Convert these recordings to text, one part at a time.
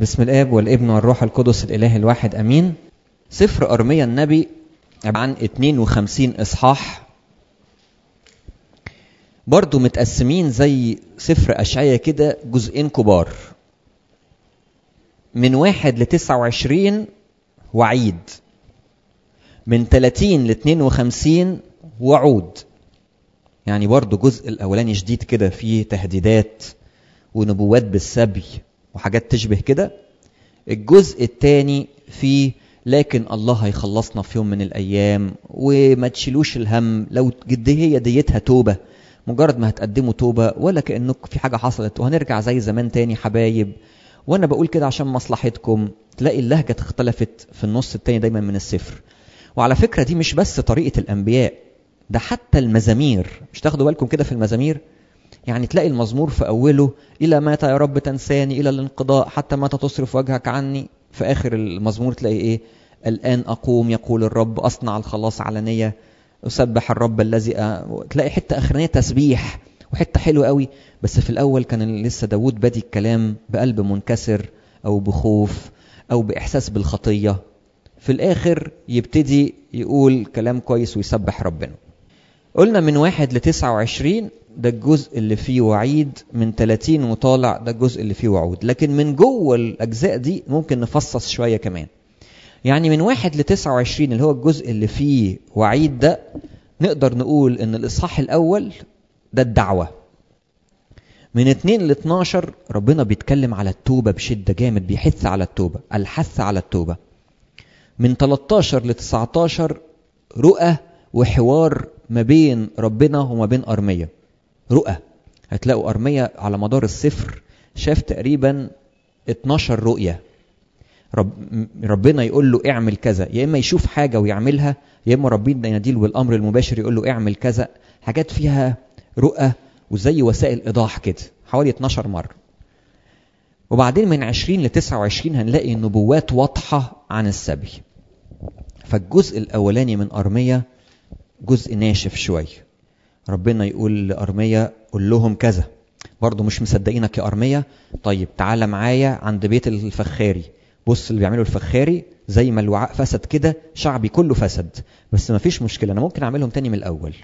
بسم الاب والابن والروح القدس الاله الواحد امين سفر ارميا النبي عن 52 اصحاح برضو متقسمين زي سفر اشعيا كده جزئين كبار من واحد ل 29 وعيد من 30 ل 52 وعود يعني برضو الجزء الاولاني شديد كده فيه تهديدات ونبوات بالسبي وحاجات تشبه كده الجزء الثاني فيه لكن الله هيخلصنا في يوم من الايام وما تشيلوش الهم لو جدي هي ديتها توبه مجرد ما هتقدموا توبه ولا كانك في حاجه حصلت وهنرجع زي زمان تاني حبايب وانا بقول كده عشان مصلحتكم تلاقي اللهجه اختلفت في النص التاني دايما من السفر وعلى فكره دي مش بس طريقه الانبياء ده حتى المزامير مش تاخدوا بالكم كده في المزامير يعني تلاقي المزمور في أوله إلى متى يا رب تنساني إلى الانقضاء حتى متى تصرف وجهك عني في آخر المزمور تلاقي إيه الآن أقوم يقول الرب أصنع الخلاص علنية أسبح الرب الذي أ... تلاقي حتة أخرانية تسبيح وحتة حلوة قوي بس في الأول كان لسه داود بادي الكلام بقلب منكسر أو بخوف أو بإحساس بالخطية في الآخر يبتدي يقول كلام كويس ويسبح ربنا قلنا من واحد لتسعة وعشرين ده الجزء اللي فيه وعيد من 30 وطالع ده الجزء اللي فيه وعود لكن من جوه الأجزاء دي ممكن نفصص شوية كمان يعني من واحد لتسعة وعشرين اللي هو الجزء اللي فيه وعيد ده نقدر نقول ان الإصحاح الأول ده الدعوة من 2 ل 12 ربنا بيتكلم على التوبة بشدة جامد بيحث على التوبة الحث على التوبة من 13 ل 19 رؤى وحوار ما بين ربنا وما بين أرمية رؤى هتلاقوا أرمية على مدار السفر شاف تقريبا 12 رؤية رب ربنا يقول له اعمل كذا يا إما يشوف حاجة ويعملها يا إما ربنا يناديله بالأمر المباشر يقول له اعمل كذا حاجات فيها رؤى وزي وسائل إيضاح كده حوالي 12 مرة وبعدين من 20 ل 29 هنلاقي نبوات واضحة عن السبي فالجزء الأولاني من أرمية جزء ناشف شويه ربنا يقول لأرمية قول لهم كذا برضه مش مصدقينك يا أرمية طيب تعالى معايا عند بيت الفخاري بص اللي بيعمله الفخاري زي ما الوعاء فسد كده شعبي كله فسد بس ما فيش مشكلة أنا ممكن أعملهم تاني من الأول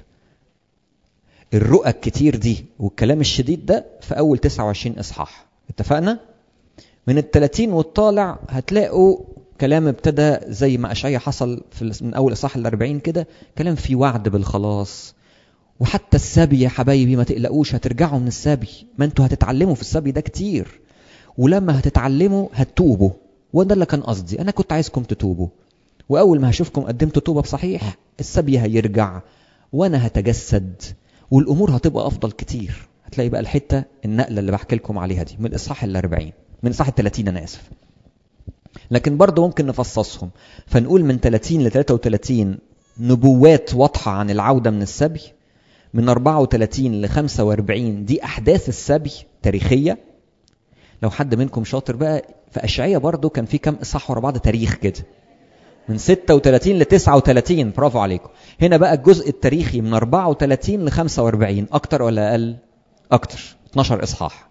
الرؤى الكتير دي والكلام الشديد ده في أول 29 إصحاح اتفقنا؟ من التلاتين والطالع هتلاقوا كلام ابتدى زي ما أشعيا حصل في من أول إصحاح الأربعين كده كلام فيه وعد بالخلاص وحتى السبي يا حبايبي ما تقلقوش هترجعوا من السبي ما انتوا هتتعلموا في السبي ده كتير ولما هتتعلموا هتتوبوا وده اللي كان قصدي انا كنت عايزكم تتوبوا واول ما هشوفكم قدمتوا توبه بصحيح السبي هيرجع وانا هتجسد والامور هتبقى افضل كتير هتلاقي بقى الحته النقله اللي بحكي لكم عليها دي من الاصحاح ال40 من اصحاح ال30 انا اسف لكن برضه ممكن نفصصهم فنقول من 30 ل 33 نبوات واضحه عن العوده من السبي من 34 ل 45 دي احداث السبي تاريخيه لو حد منكم شاطر بقى في اشعياء برضه كان في كام اصحاح ورا بعض تاريخ كده من 36 ل 39 برافو عليكم هنا بقى الجزء التاريخي من 34 ل 45 اكتر ولا اقل اكتر 12 اصحاح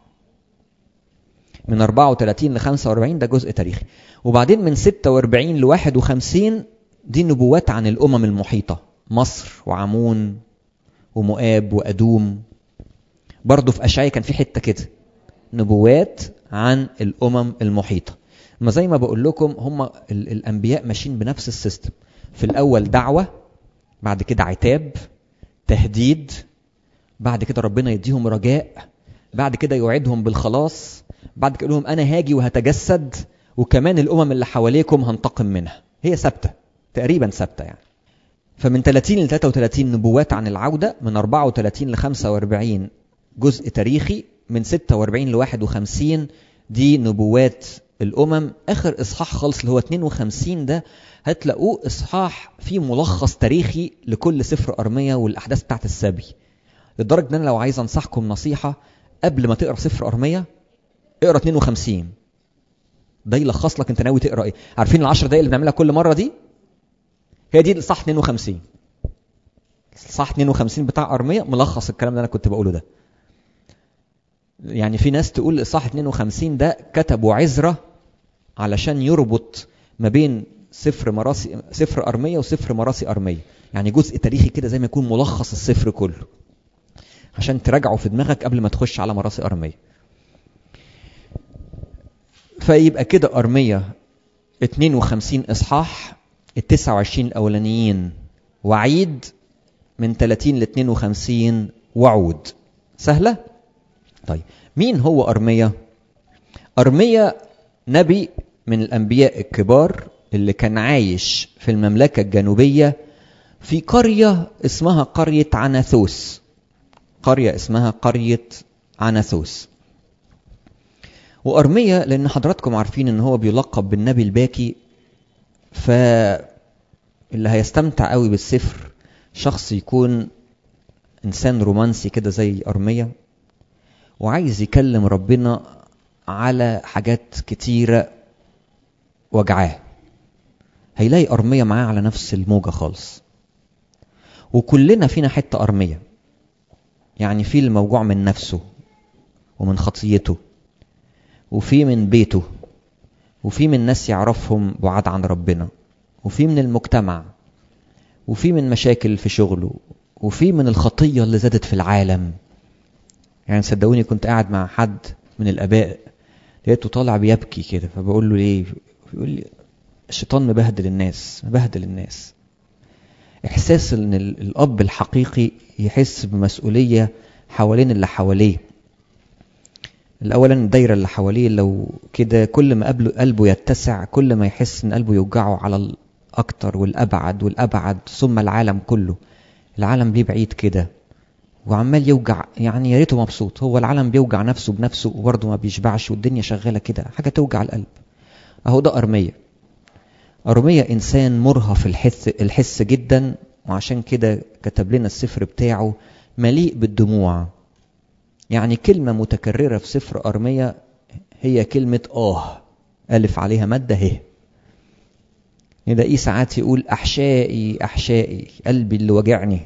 من 34 ل 45 ده جزء تاريخي وبعدين من 46 ل 51 دي نبوات عن الامم المحيطه مصر وعمون ومؤاب وأدوم برضه في أشعيا كان في حتة كده نبوات عن الأمم المحيطة ما زي ما بقول لكم هم الأنبياء ماشيين بنفس السيستم في الأول دعوة بعد كده عتاب تهديد بعد كده ربنا يديهم رجاء بعد كده يوعدهم بالخلاص بعد كده لهم أنا هاجي وهتجسد وكمان الأمم اللي حواليكم هنتقم منها هي ثابتة تقريبا ثابتة يعني فمن 30 ل 33 نبوات عن العودة من 34 ل 45 جزء تاريخي من 46 ل 51 دي نبوات الأمم آخر إصحاح خالص اللي هو 52 ده هتلاقوه إصحاح فيه ملخص تاريخي لكل سفر أرمية والأحداث بتاعت السبي لدرجة إن أنا لو عايز أنصحكم نصيحة قبل ما تقرأ سفر أرمية اقرأ 52 ده يلخص لك أنت ناوي تقرأ إيه عارفين العشر دقايق اللي بنعملها كل مرة دي هي دي الصح 52 الصح 52 بتاع أرمية ملخص الكلام اللي أنا كنت بقوله ده يعني في ناس تقول الإصحاح 52 ده كتبوا عزرة علشان يربط ما بين سفر مراسي سفر ارميه وسفر مراسي ارميه يعني جزء تاريخي كده زي ما يكون ملخص السفر كله عشان تراجعه في دماغك قبل ما تخش على مراسي ارميه فيبقى كده ارميه 52 اصحاح ال 29 الاولانيين وعيد من 30 ل 52 وعود سهله طيب مين هو ارميه ارميه نبي من الانبياء الكبار اللي كان عايش في المملكه الجنوبيه في قريه اسمها قريه عناثوس قريه اسمها قريه عناثوس وارميه لان حضراتكم عارفين ان هو بيلقب بالنبي الباكي فاللي هيستمتع قوي بالسفر شخص يكون انسان رومانسي كده زي ارميه وعايز يكلم ربنا على حاجات كتيرة وجعاه هيلاقي أرمية معاه على نفس الموجة خالص وكلنا فينا حتة أرمية يعني في الموجوع من نفسه ومن خطيته وفي من بيته وفي من ناس يعرفهم بعاد عن ربنا وفي من المجتمع وفي من مشاكل في شغله وفي من الخطية اللي زادت في العالم يعني صدقوني كنت قاعد مع حد من الآباء لقيته طالع بيبكي كده فبقول له ليه بيقول لي الشيطان مبهدل الناس مبهدل الناس احساس ان الاب الحقيقي يحس بمسؤوليه حوالين اللي حواليه الاولا الدايره اللي حواليه لو كده كل ما قبله قلبه يتسع كل ما يحس ان قلبه يوجعه على الاكتر والابعد والابعد ثم العالم كله العالم ليه بعيد كده وعمال يوجع يعني يا ريته مبسوط هو العالم بيوجع نفسه بنفسه وبرضه ما بيشبعش والدنيا شغاله كده حاجه توجع القلب اهو ده ارميه ارميه انسان مرهف الحس الحس جدا وعشان كده كتب لنا السفر بتاعه مليء بالدموع يعني كلمه متكرره في سفر ارميه هي كلمه اه الف عليها ماده ه نلاقيه ساعات يقول احشائي احشائي قلبي اللي وجعني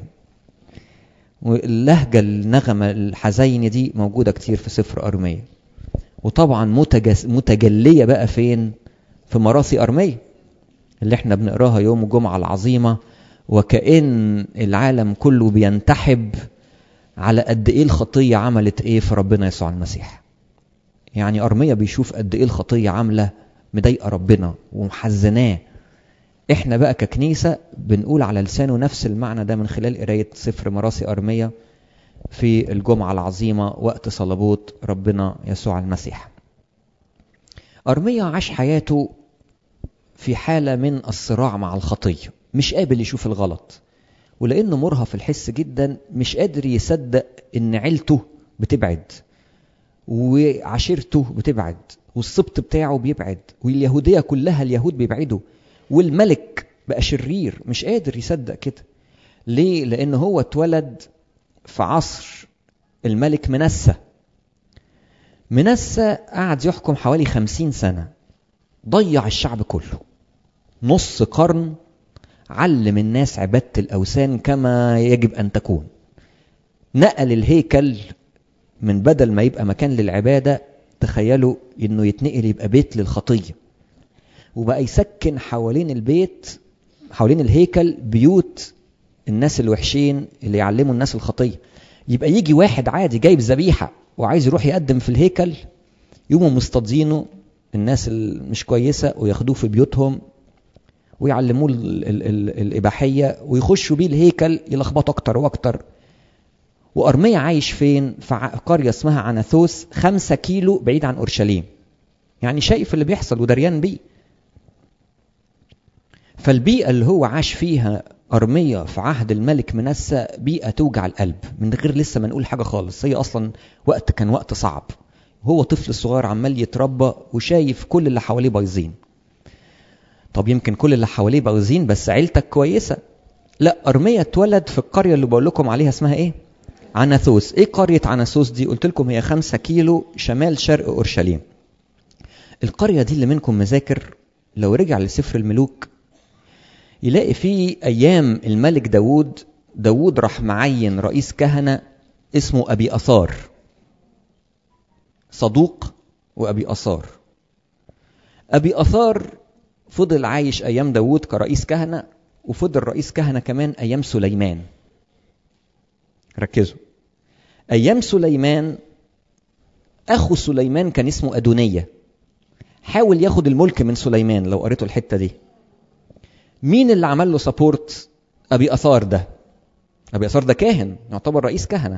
واللهجة النغمة الحزينة دي موجودة كتير في سفر أرمية وطبعا متجس متجلية بقى فين في مراسي أرمية اللي احنا بنقراها يوم الجمعة العظيمة وكأن العالم كله بينتحب على قد ايه الخطية عملت ايه في ربنا يسوع المسيح يعني أرمية بيشوف قد ايه الخطية عاملة مضايقة ربنا ومحزناه احنا بقى ككنيسه بنقول على لسانه نفس المعنى ده من خلال قرايه سفر مراسي ارميه في الجمعه العظيمه وقت صلبوت ربنا يسوع المسيح. ارميه عاش حياته في حاله من الصراع مع الخطيه، مش قابل يشوف الغلط. ولانه مرهف الحس جدا مش قادر يصدق ان عيلته بتبعد وعشيرته بتبعد والسبط بتاعه بيبعد واليهوديه كلها اليهود بيبعدوا والملك بقى شرير مش قادر يصدق كده ليه لان هو اتولد في عصر الملك منسى منسى قعد يحكم حوالي خمسين سنة ضيع الشعب كله نص قرن علم الناس عبادة الأوثان كما يجب أن تكون نقل الهيكل من بدل ما يبقى مكان للعبادة تخيلوا انه يتنقل يبقى بيت للخطيه وبقى يسكن حوالين البيت حوالين الهيكل بيوت الناس الوحشين اللي يعلموا الناس الخطيه يبقى يجي واحد عادي جايب ذبيحه وعايز يروح يقدم في الهيكل يقوموا مستضينه الناس المش كويسه وياخدوه في بيوتهم ويعلموه ال ال ال الاباحيه ويخشوا بيه الهيكل يلخبطوا اكتر واكتر وارميا عايش فين في قريه اسمها عناثوس خمسة كيلو بعيد عن اورشليم يعني شايف اللي بيحصل ودريان بيه فالبيئة اللي هو عاش فيها أرمية في عهد الملك منسى بيئة توجع القلب من غير لسه ما نقول حاجة خالص هي أصلا وقت كان وقت صعب هو طفل صغير عمال يتربى وشايف كل اللي حواليه بايظين طب يمكن كل اللي حواليه بايظين بس عيلتك كويسة لا أرمية اتولد في القرية اللي بقول لكم عليها اسمها ايه عناثوس ايه قرية عناثوس دي قلت لكم هي خمسة كيلو شمال شرق أورشليم القرية دي اللي منكم مذاكر لو رجع لسفر الملوك يلاقي في ايام الملك داود داود راح معين رئيس كهنة اسمه ابي اثار صدوق وابي اثار ابي اثار فضل عايش ايام داوود كرئيس كهنه وفضل رئيس كهنه كمان ايام سليمان ركزوا ايام سليمان اخو سليمان كان اسمه ادونيه حاول ياخد الملك من سليمان لو قريتوا الحته دي مين اللي عمل له سبورت ابي اثار ده ابي اثار ده كاهن يعتبر رئيس كهنه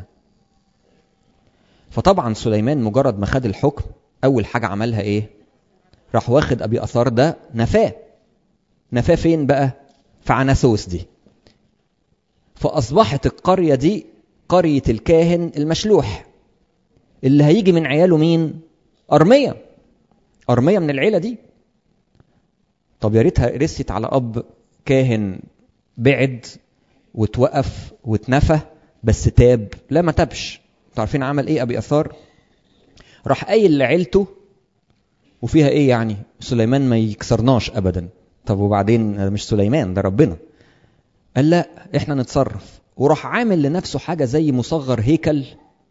فطبعا سليمان مجرد ما خد الحكم اول حاجه عملها ايه راح واخد ابي اثار ده نفاه نفاه فين بقى في عناثوس دي فاصبحت القريه دي قريه الكاهن المشلوح اللي هيجي من عياله مين ارميه ارميه من العيله دي طب يا ريتها رست على اب كاهن بعد وتوقف واتنفى بس تاب لا ما تابش انتوا عارفين عمل ايه ابي اثار راح قايل لعيلته وفيها ايه يعني سليمان ما يكسرناش ابدا طب وبعدين مش سليمان ده ربنا قال لا احنا نتصرف وراح عامل لنفسه حاجه زي مصغر هيكل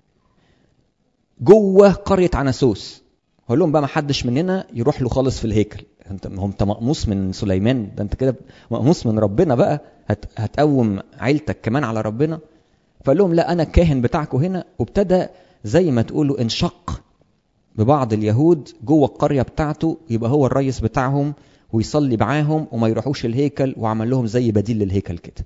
جوه قريه عناسوس قال لهم بقى ما حدش مننا يروح له خالص في الهيكل انت هم انت مقموص من سليمان ده انت كده مقموص من ربنا بقى هت هتقوم عيلتك كمان على ربنا فقال لهم لا انا الكاهن بتاعكم هنا وابتدى زي ما تقولوا انشق ببعض اليهود جوه القريه بتاعته يبقى هو الرئيس بتاعهم ويصلي معاهم وما يروحوش الهيكل وعمل لهم زي بديل للهيكل كده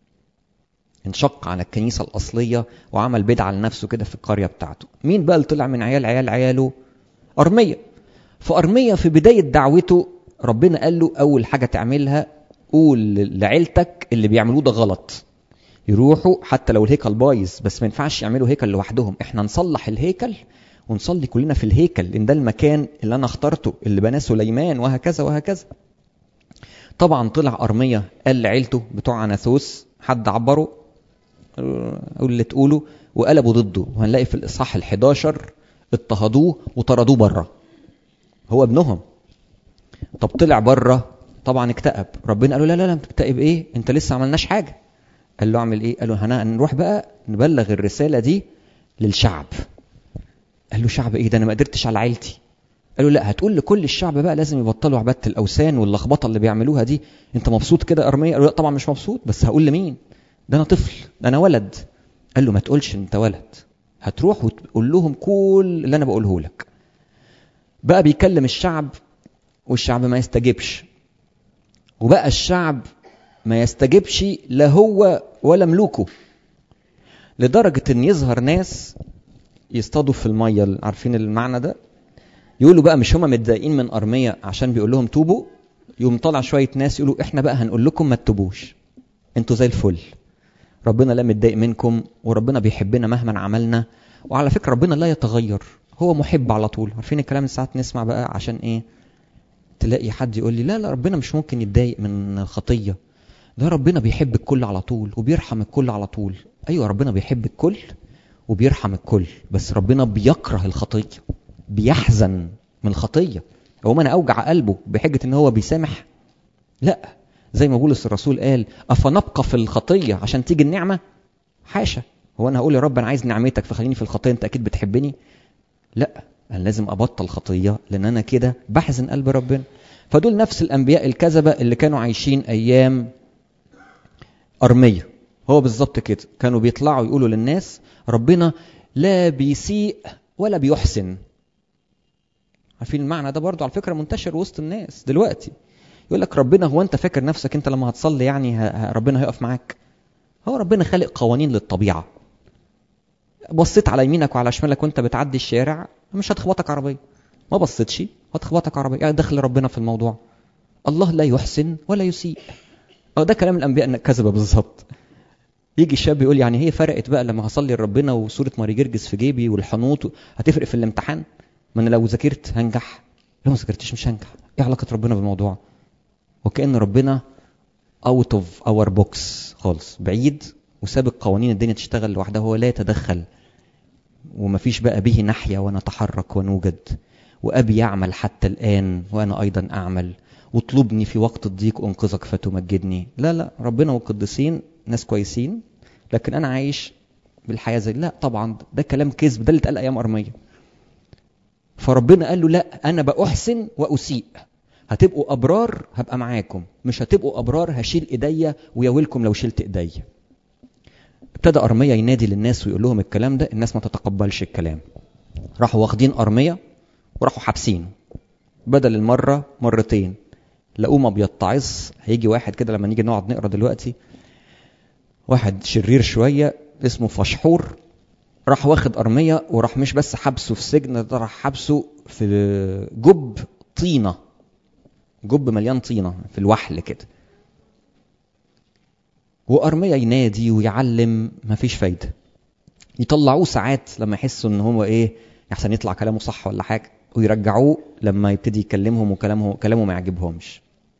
انشق على الكنيسه الاصليه وعمل بدعه لنفسه كده في القريه بتاعته مين بقى اللي طلع من عيال عيال عياله ارميه فارميه في بدايه دعوته ربنا قال له اول حاجه تعملها قول لعيلتك اللي بيعملوه ده غلط يروحوا حتى لو الهيكل بايظ بس ما ينفعش يعملوا هيكل لوحدهم احنا نصلح الهيكل ونصلي كلنا في الهيكل لان ده المكان اللي انا اخترته اللي بناه سليمان وهكذا وهكذا طبعا طلع ارميه قال لعيلته بتوع عناثوس حد عبره قول اللي تقوله وقلبوا ضده وهنلاقي في الاصحاح ال11 اضطهدوه وطردوه بره هو ابنهم طب طلع بره طبعا اكتئب ربنا قال له لا لا لا تكتئب ايه انت لسه عملناش حاجه قال له اعمل ايه قال له هنروح بقى نبلغ الرساله دي للشعب قال له شعب ايه ده انا ما قدرتش على عيلتي قال له لا هتقول لكل الشعب بقى لازم يبطلوا عباده الاوثان واللخبطه اللي بيعملوها دي انت مبسوط كده يا ارميه قال له لا طبعا مش مبسوط بس هقول لمين ده انا طفل ده انا ولد قال له ما تقولش انت ولد هتروح وتقول لهم كل اللي انا بقوله لك بقى بيكلم الشعب والشعب ما يستجيبش وبقى الشعب ما يستجيبش لا هو ولا ملوكه لدرجة ان يظهر ناس يصطادوا في المية عارفين المعنى ده يقولوا بقى مش هما متضايقين من أرمية عشان بيقول لهم توبوا يقوم طالع شوية ناس يقولوا احنا بقى هنقول لكم ما تتوبوش انتوا زي الفل ربنا لا متضايق منكم وربنا بيحبنا مهما عملنا وعلى فكرة ربنا لا يتغير هو محب على طول عارفين الكلام اللي ساعات نسمع بقى عشان ايه تلاقي حد يقول لي لا لا ربنا مش ممكن يتضايق من الخطيه ده ربنا بيحب الكل على طول وبيرحم الكل على طول ايوه ربنا بيحب الكل وبيرحم الكل بس ربنا بيكره الخطيه بيحزن من الخطيه هو ما انا اوجع قلبه بحجه ان هو بيسامح لا زي ما بولس الرسول قال افنبقى في الخطيه عشان تيجي النعمه حاشا هو انا هقول يا رب انا عايز نعمتك فخليني في الخطيه انت اكيد بتحبني لا انا لازم ابطل خطيه لان انا كده بحزن قلب ربنا فدول نفس الانبياء الكذبه اللي كانوا عايشين ايام ارميه هو بالظبط كده كانوا بيطلعوا يقولوا للناس ربنا لا بيسيء ولا بيحسن عارفين المعنى ده برضو على فكره منتشر وسط الناس دلوقتي يقول لك ربنا هو انت فاكر نفسك انت لما هتصلي يعني ربنا هيقف معاك هو ربنا خالق قوانين للطبيعه بصيت على يمينك وعلى شمالك وانت بتعدي الشارع مش هتخبطك عربيه ما بصيتش هتخبطك عربيه يعني دخل ربنا في الموضوع الله لا يحسن ولا يسيء اه ده كلام الانبياء كذبه بالظبط يجي الشاب يقول يعني هي فرقت بقى لما هصلي لربنا وصوره ماري جرجس في جيبي والحنوط هتفرق في الامتحان ما انا لو ذاكرت هنجح لو ما ذاكرتش مش هنجح ايه علاقه ربنا بالموضوع وكان ربنا اوت اوف اور بوكس خالص بعيد وسابق قوانين الدنيا تشتغل لوحدها هو لا يتدخل ومفيش بقى به نحيا ونتحرك ونوجد وأبي يعمل حتى الآن وأنا أيضا أعمل واطلبني في وقت الضيق أنقذك فتمجدني لا لا ربنا والقديسين ناس كويسين لكن أنا عايش بالحياة زي لا طبعا ده كلام كذب ده اللي اتقال أيام أرمية فربنا قال له لا أنا بأحسن وأسيء هتبقوا ابرار هبقى معاكم مش هتبقوا ابرار هشيل ايديا وياولكم لو شلت ايديا ابتدى ارميا ينادي للناس ويقول لهم الكلام ده الناس ما تتقبلش الكلام راحوا واخدين ارميا وراحوا حابسينه بدل المره مرتين لقوه ما بيتعظ هيجي واحد كده لما نيجي نقعد نقرا دلوقتي واحد شرير شويه اسمه فشحور راح واخد ارميا وراح مش بس حبسه في سجن ده راح حبسه في جب طينه جب مليان طينه في الوحل كده وارميا ينادي ويعلم مفيش فايده يطلعوه ساعات لما يحسوا ان هو ايه احسن يطلع كلامه صح ولا حاجه ويرجعوه لما يبتدي يكلمهم وكلامه كلامه ما يعجبهمش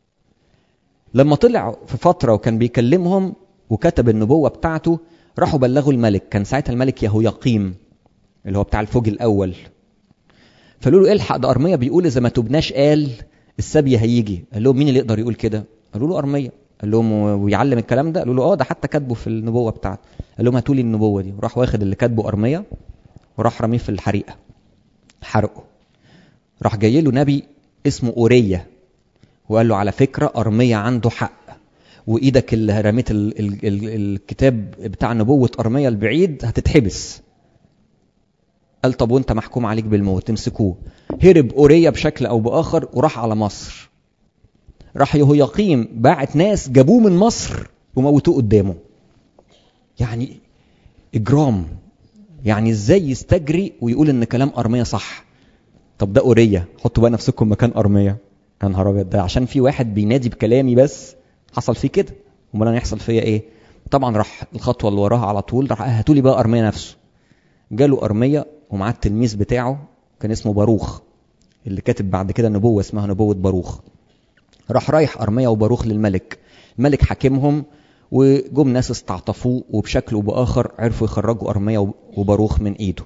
لما طلع في فتره وكان بيكلمهم وكتب النبوه بتاعته راحوا بلغوا الملك كان ساعتها الملك يهويقيم اللي هو بتاع الفوج الاول فقالوا له الحق ده ارميا بيقول اذا ما تبناش قال السبي هيجي قال لهم مين اللي يقدر يقول كده قالوا له ارميا قال لهم ويعلم الكلام ده قالوا له اه ده حتى كاتبه في النبوه بتاعته قال لهم هاتوا لي النبوه دي وراح واخد اللي كاتبه ارميا وراح رميه في الحريقه حرقه راح جاي له نبي اسمه اوريا وقال له على فكره ارميا عنده حق وايدك اللي رميت ال ال ال الكتاب بتاع نبوه ارميا البعيد هتتحبس قال طب وانت محكوم عليك بالموت تمسكوه هرب اوريا بشكل او باخر وراح على مصر راح يهويقيم باعت ناس جابوه من مصر وموتوه قدامه يعني اجرام يعني ازاي يستجري ويقول ان كلام ارميا صح طب ده اوريا حطوا بقى نفسكم مكان ارميا يا نهار ابيض ده عشان في واحد بينادي بكلامي بس حصل فيه كده امال انا يحصل فيا ايه طبعا راح الخطوه اللي وراها على طول راح هاتوا لي بقى ارميا نفسه جاله ارميا ومعاه التلميذ بتاعه كان اسمه باروخ اللي كاتب بعد كده نبوه اسمها نبوه باروخ راح رايح ارميا وباروخ للملك الملك حاكمهم وجم ناس استعطفوه وبشكل وباخر عرفوا يخرجوا ارميا وباروخ من ايده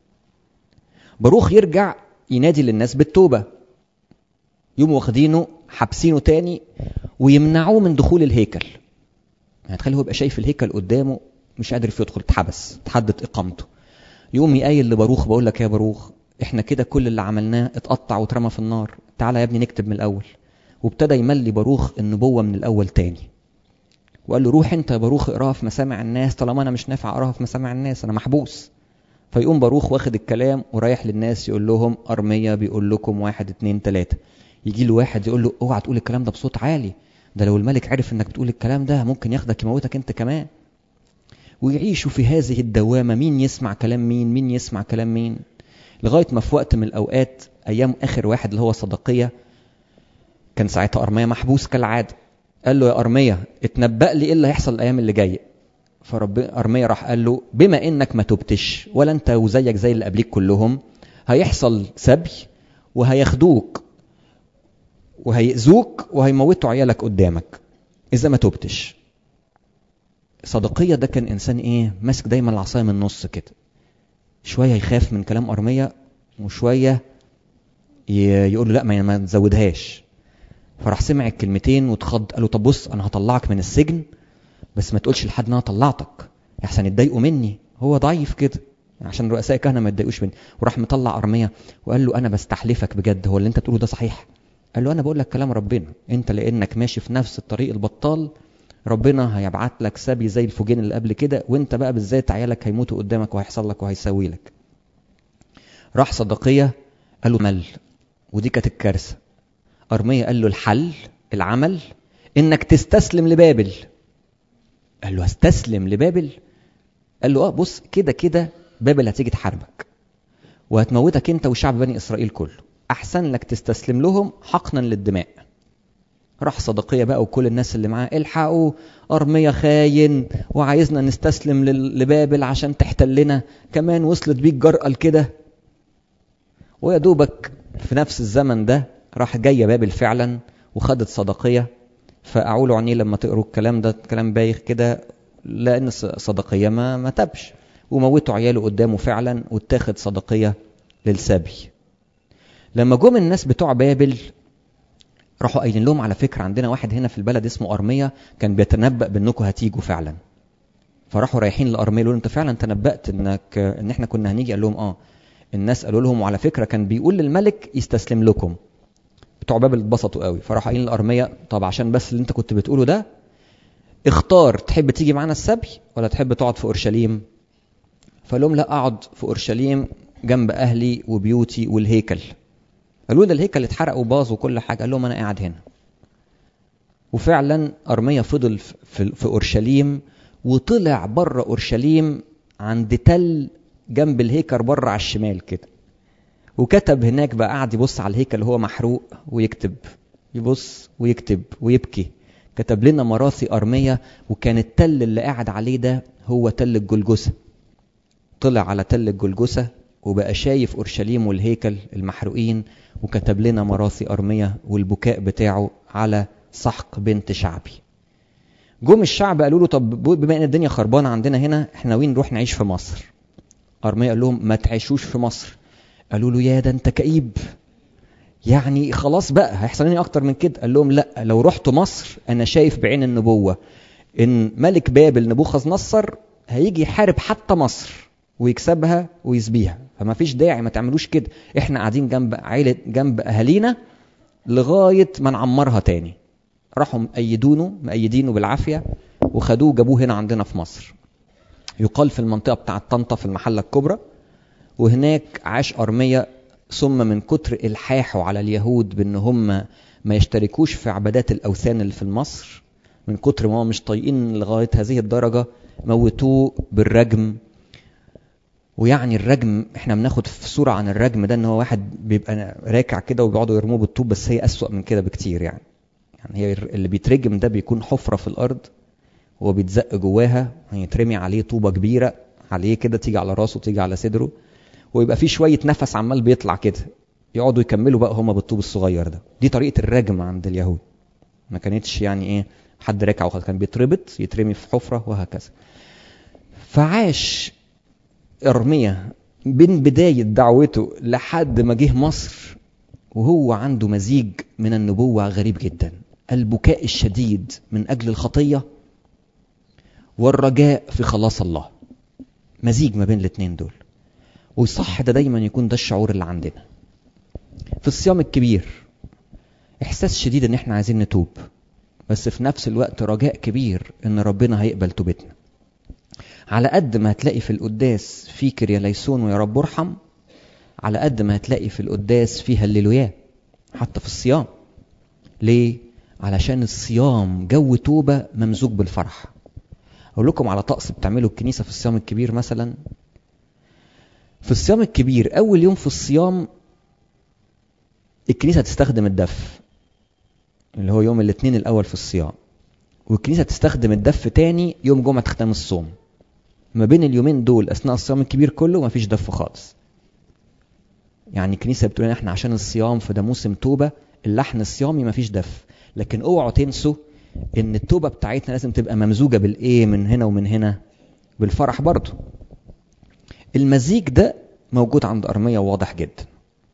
باروخ يرجع ينادي للناس بالتوبه يوم واخدينه حابسينه تاني ويمنعوه من دخول الهيكل يعني تخيل هو يبقى شايف الهيكل قدامه مش قادر يدخل اتحبس اتحدد اقامته يقوم يقايل لباروخ بقول لك يا باروخ احنا كده كل اللي عملناه اتقطع واترمى في النار تعالى يا ابني نكتب من الاول وابتدى يملي باروخ النبوه من الاول تاني وقال له روح انت يا باروخ اقراها في مسامع الناس طالما انا مش نافع اقراها في مسامع الناس انا محبوس فيقوم باروخ واخد الكلام ورايح للناس يقول لهم ارميا بيقول لكم واحد اتنين تلاته يجي له واحد يقول له اوعى تقول الكلام ده بصوت عالي ده لو الملك عرف انك بتقول الكلام ده ممكن ياخدك يموتك انت كمان ويعيشوا في هذه الدوامة مين يسمع كلام مين مين يسمع كلام مين لغاية ما في وقت من الأوقات أيام آخر واحد اللي هو صدقية كان ساعتها أرميا محبوس كالعادة قال له يا أرميا اتنبأ لي إيه اللي هيحصل الأيام اللي جاية فرب أرميا راح قال له بما إنك ما تبتش ولا أنت وزيك زي اللي قبليك كلهم هيحصل سبي وهياخدوك وهيأذوك وهيموتوا عيالك قدامك إذا ما تبتش صدقية ده كان إنسان إيه ماسك دايما العصاية من النص كده شوية يخاف من كلام أرمية وشوية يقول له لا ما تزودهاش فراح سمع الكلمتين واتخض قال له طب بص أنا هطلعك من السجن بس ما تقولش لحد إن أنا طلعتك أحسن يتضايقوا مني هو ضعيف كده عشان رؤساء الكهنة ما يتضايقوش مني وراح مطلع أرمية وقال له أنا بستحلفك بجد هو اللي أنت بتقوله ده صحيح قال له أنا بقول لك كلام ربنا أنت لأنك ماشي في نفس الطريق البطال ربنا هيبعت لك سبي زي الفوجين اللي قبل كده وانت بقى بالذات عيالك هيموتوا قدامك وهيحصل لك وهيسوي لك راح صدقية قال له مل ودي كانت الكارثة أرمية قال له الحل العمل انك تستسلم لبابل قال له استسلم لبابل قال له اه بص كده كده بابل هتيجي تحاربك وهتموتك انت وشعب بني اسرائيل كله احسن لك تستسلم لهم حقنا للدماء راح صدقية بقى وكل الناس اللي معاه الحقوا أرمية خاين وعايزنا نستسلم لبابل عشان تحتلنا كمان وصلت بيك جرأة لكده ويا دوبك في نفس الزمن ده راح جاية بابل فعلا وخدت صدقية فقعوا له عينيه لما تقروا الكلام ده كلام بايخ كده لأن صدقية ما ما تبش وموتوا عياله قدامه فعلا واتاخد صدقية للسبي لما جم الناس بتوع بابل راحوا قايلين لهم على فكره عندنا واحد هنا في البلد اسمه ارميا كان بيتنبأ بانكم هتيجوا فعلا فراحوا رايحين لارميا يقولوا انت فعلا تنبأت انك ان احنا كنا هنيجي قال لهم اه الناس قالوا لهم وعلى فكره كان بيقول للملك يستسلم لكم بتوع بابل اتبسطوا قوي فراحوا قايلين لارميا طب عشان بس اللي انت كنت بتقوله ده اختار تحب تيجي معانا السبي ولا تحب تقعد في اورشليم فقال لهم لا اقعد في اورشليم جنب اهلي وبيوتي والهيكل قالوا ده الهيكل اتحرق وباظ وكل حاجه قال لهم انا قاعد هنا وفعلا ارميا فضل في, في اورشليم وطلع بره اورشليم عند تل جنب الهيكل بره على الشمال كده وكتب هناك بقى قعد يبص على الهيكل وهو محروق ويكتب يبص ويكتب ويبكي كتب لنا مراثي أرمية وكان التل اللي قاعد عليه ده هو تل الجلجسة طلع على تل الجلجسة وبقى شايف أورشليم والهيكل المحروقين وكتب لنا مراثي أرمية والبكاء بتاعه على سحق بنت شعبي جم الشعب قالوا له طب بما ان الدنيا خربانه عندنا هنا احنا ناويين نروح نعيش في مصر ارميا قال لهم ما تعيشوش في مصر قالوا له يا ده انت كئيب يعني خلاص بقى هيحصل لي اكتر من كده قال لهم لا لو رحت مصر انا شايف بعين النبوه ان ملك بابل نبوخذ نصر هيجي يحارب حتى مصر ويكسبها ويسبيها فما فيش داعي ما تعملوش كده احنا قاعدين جنب عيلة جنب اهالينا لغايه ما نعمرها تاني راحوا مأيدونه مأيدينه بالعافيه وخدوه جابوه هنا عندنا في مصر يقال في المنطقه بتاعه طنطا في المحله الكبرى وهناك عاش أرمية ثم من كتر إلحاحه على اليهود بأن هم ما يشتركوش في عبادات الأوثان اللي في مصر من كتر ما هم مش طايقين لغاية هذه الدرجة موتوه بالرجم ويعني الرجم احنا بناخد في صورة عن الرجم ده ان هو واحد بيبقى راكع كده وبيقعدوا يرموه بالطوب بس هي أسوأ من كده بكتير يعني يعني هي اللي بيترجم ده بيكون حفرة في الأرض وهو بيتزق جواها هيترمي عليه طوبة كبيرة عليه كده تيجي على راسه تيجي على صدره ويبقى في شويه نفس عمال بيطلع كده يقعدوا يكملوا بقى هما بالطوب الصغير ده دي طريقه الرجم عند اليهود ما كانتش يعني ايه حد راكع وخلاص كان بيتربط يترمي في حفره وهكذا فعاش ارميا من بدايه دعوته لحد ما جه مصر وهو عنده مزيج من النبوه غريب جدا البكاء الشديد من اجل الخطيه والرجاء في خلاص الله مزيج ما بين الاثنين دول ويصح ده دايما يكون ده الشعور اللي عندنا في الصيام الكبير احساس شديد ان احنا عايزين نتوب بس في نفس الوقت رجاء كبير ان ربنا هيقبل توبتنا على قد ما هتلاقي في القداس في كريا ليسون ويا رب ارحم على قد ما هتلاقي في القداس في هللويا حتى في الصيام ليه علشان الصيام جو توبة ممزوج بالفرح أقول لكم على طقس بتعمله الكنيسة في الصيام الكبير مثلا في الصيام الكبير أول يوم في الصيام الكنيسة تستخدم الدف اللي هو يوم الاثنين الأول في الصيام والكنيسة تستخدم الدف تاني يوم جمعة ختام الصوم ما بين اليومين دول أثناء الصيام الكبير كله ما فيش دف خالص يعني الكنيسة بتقول احنا عشان الصيام فده موسم توبة اللحن الصيامي ما فيش دف لكن اوعوا تنسوا ان التوبة بتاعتنا لازم تبقى ممزوجة بالايه من هنا ومن هنا بالفرح برضه المزيج ده موجود عند أرمية واضح جدا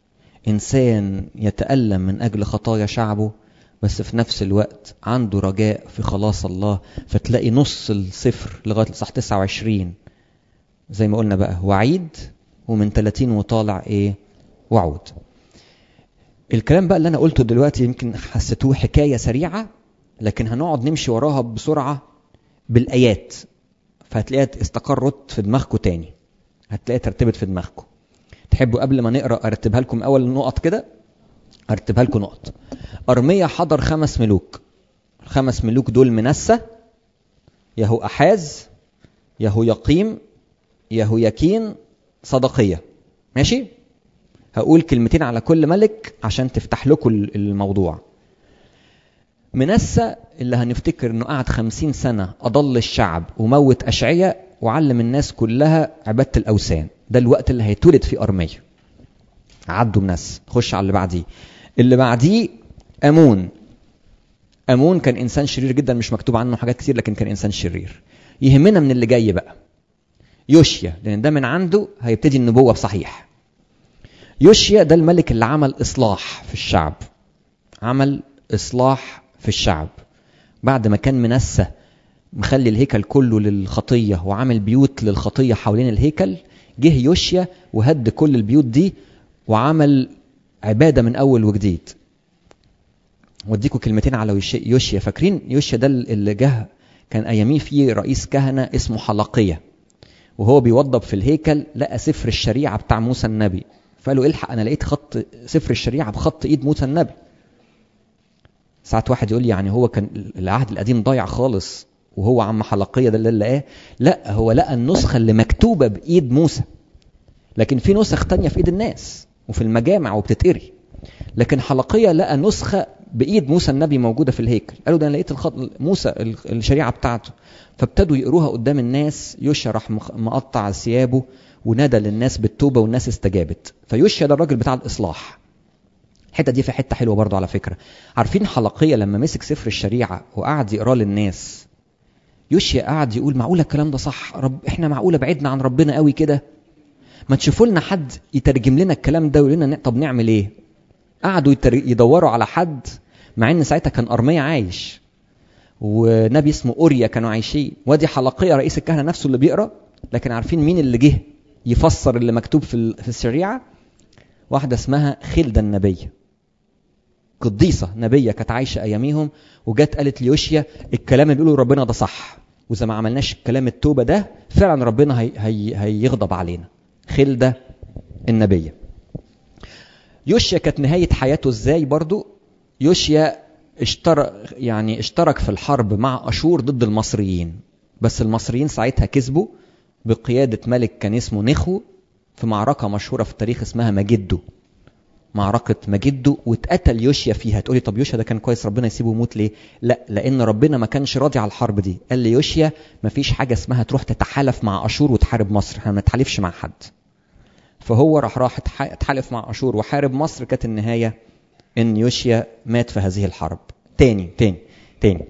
إنسان يتألم من أجل خطايا شعبه بس في نفس الوقت عنده رجاء في خلاص الله فتلاقي نص الصفر لغاية الصح 29 زي ما قلنا بقى وعيد ومن 30 وطالع ايه وعود الكلام بقى اللي انا قلته دلوقتي يمكن حسيتوه حكايه سريعه لكن هنقعد نمشي وراها بسرعه بالايات فهتلاقيها استقرت في دماغكم تاني هتلاقيها ترتبت في دماغكم تحبوا قبل ما نقرا ارتبها لكم اول نقط كده ارتبها لكم نقط ارميا حضر خمس ملوك الخمس ملوك دول منسى يهو احاز يهو يقيم يهو يكين صدقيه ماشي هقول كلمتين على كل ملك عشان تفتح لكم الموضوع منسى اللي هنفتكر انه قعد خمسين سنة أضل الشعب وموت أشعية وعلم الناس كلها عبادة الأوثان ده الوقت اللي هيتولد فيه أرمية عدوا منسى خش على اللي بعديه اللي بعديه أمون أمون كان إنسان شرير جدا مش مكتوب عنه حاجات كتير لكن كان إنسان شرير يهمنا من اللي جاي بقى يوشيا لأن ده من عنده هيبتدي النبوة بصحيح يوشيا ده الملك اللي عمل إصلاح في الشعب عمل إصلاح في الشعب بعد ما كان منسى مخلي الهيكل كله للخطية وعامل بيوت للخطية حوالين الهيكل جه يوشيا وهد كل البيوت دي وعمل عبادة من أول وجديد واديكم كلمتين على يوشيا يوشيا. فاكرين يوشيا ده اللي جه كان اياميه فيه رئيس كهنه اسمه حلقيه وهو بيوضب في الهيكل لقى سفر الشريعه بتاع موسى النبي فقال له الحق انا لقيت خط سفر الشريعه بخط ايد موسى النبي ساعات واحد يقول لي يعني هو كان العهد القديم ضايع خالص وهو عم حلقيه ده اللي لقاه لا هو لقى النسخه اللي مكتوبه بايد موسى لكن في نسخ تانية في ايد الناس وفي المجامع وبتتقري لكن حلقيه لقى نسخه بايد موسى النبي موجوده في الهيكل قالوا ده انا لقيت الخط موسى الشريعه بتاعته فابتدوا يقروها قدام الناس يوشيا راح مقطع ثيابه ونادى للناس بالتوبه والناس استجابت فيوشيا ده الراجل بتاع الاصلاح الحته دي في حته حلوه برضو على فكره عارفين حلقيه لما مسك سفر الشريعه وقعد يقراه للناس يوشيا قعد يقول معقوله الكلام ده صح رب احنا معقوله بعدنا عن ربنا قوي كده ما تشوفوا لنا حد يترجم لنا الكلام ده ويقول لنا طب نعمل ايه قعدوا يدوروا على حد مع ان ساعتها كان ارميا عايش ونبي اسمه اوريا كانوا عايشين وادي حلقيه رئيس الكهنه نفسه اللي بيقرا لكن عارفين مين اللي جه يفسر اللي مكتوب في في الشريعه واحده اسمها خلده النبيه قديسه نبيه كانت عايشه اياميهم وجت قالت ليوشيا الكلام اللي بيقوله ربنا ده صح واذا ما عملناش كلام التوبه ده فعلا ربنا هي هي هيغضب علينا خلده النبيه يوشيا كانت نهايه حياته ازاي برضو يوشيا اشترك يعني اشترك في الحرب مع اشور ضد المصريين بس المصريين ساعتها كسبوا بقياده ملك كان اسمه نخو في معركه مشهوره في التاريخ اسمها مجدو معركة مجدو واتقتل يوشيا فيها تقولي طب يوشيا ده كان كويس ربنا يسيبه يموت ليه لا لان ربنا ما كانش راضي على الحرب دي قال لي يوشيا ما فيش حاجة اسمها تروح تتحالف مع اشور وتحارب مصر احنا ما نتحالفش مع حد فهو راح راح اتحالف مع اشور وحارب مصر كانت النهاية ان يوشيا مات في هذه الحرب تاني تاني تاني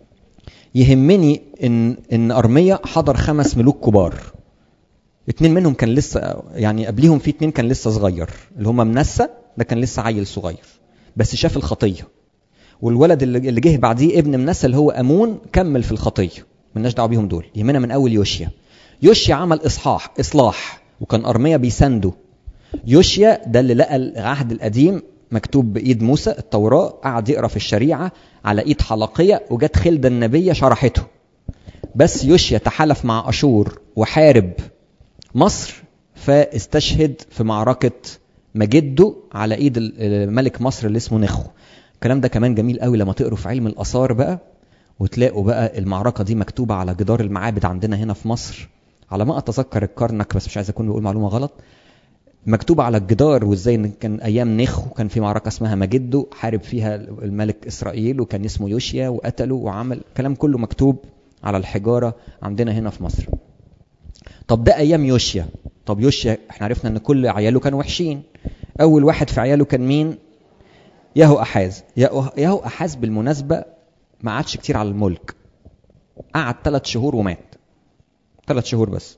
يهمني ان ان ارميا حضر خمس ملوك كبار اتنين منهم كان لسه يعني قبليهم في اتنين كان لسه صغير اللي هم منسى ده كان لسه عيل صغير بس شاف الخطيه والولد اللي جه بعديه ابن منسى اللي هو امون كمل في الخطيه ملناش دعوه بيهم دول يهمنا من اول يوشيا يوشيا عمل اصحاح اصلاح وكان ارميا بيسنده يوشيا ده اللي لقى العهد القديم مكتوب بايد موسى التوراه قعد يقرا في الشريعه على ايد حلقيه وجت خلده النبيه شرحته بس يوشيا تحالف مع اشور وحارب مصر فاستشهد في معركه مجده على ايد ملك مصر اللي اسمه نخو الكلام ده كمان جميل قوي لما تقروا في علم الاثار بقى وتلاقوا بقى المعركه دي مكتوبه على جدار المعابد عندنا هنا في مصر على ما اتذكر الكرنك بس مش عايز اكون بقول معلومه غلط مكتوبة على الجدار وازاي كان ايام نخ وكان في معركة اسمها مجدو حارب فيها الملك اسرائيل وكان اسمه يوشيا وقتله وعمل كلام كله مكتوب على الحجارة عندنا هنا في مصر طب ده ايام يوشيا طب يوشيا احنا عرفنا ان كل عياله كانوا وحشين اول واحد في عياله كان مين يهو احاز يهو احاز بالمناسبة ما قعدش كتير على الملك قعد ثلاث شهور ومات ثلاث شهور بس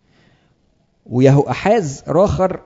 ويهو احاز راخر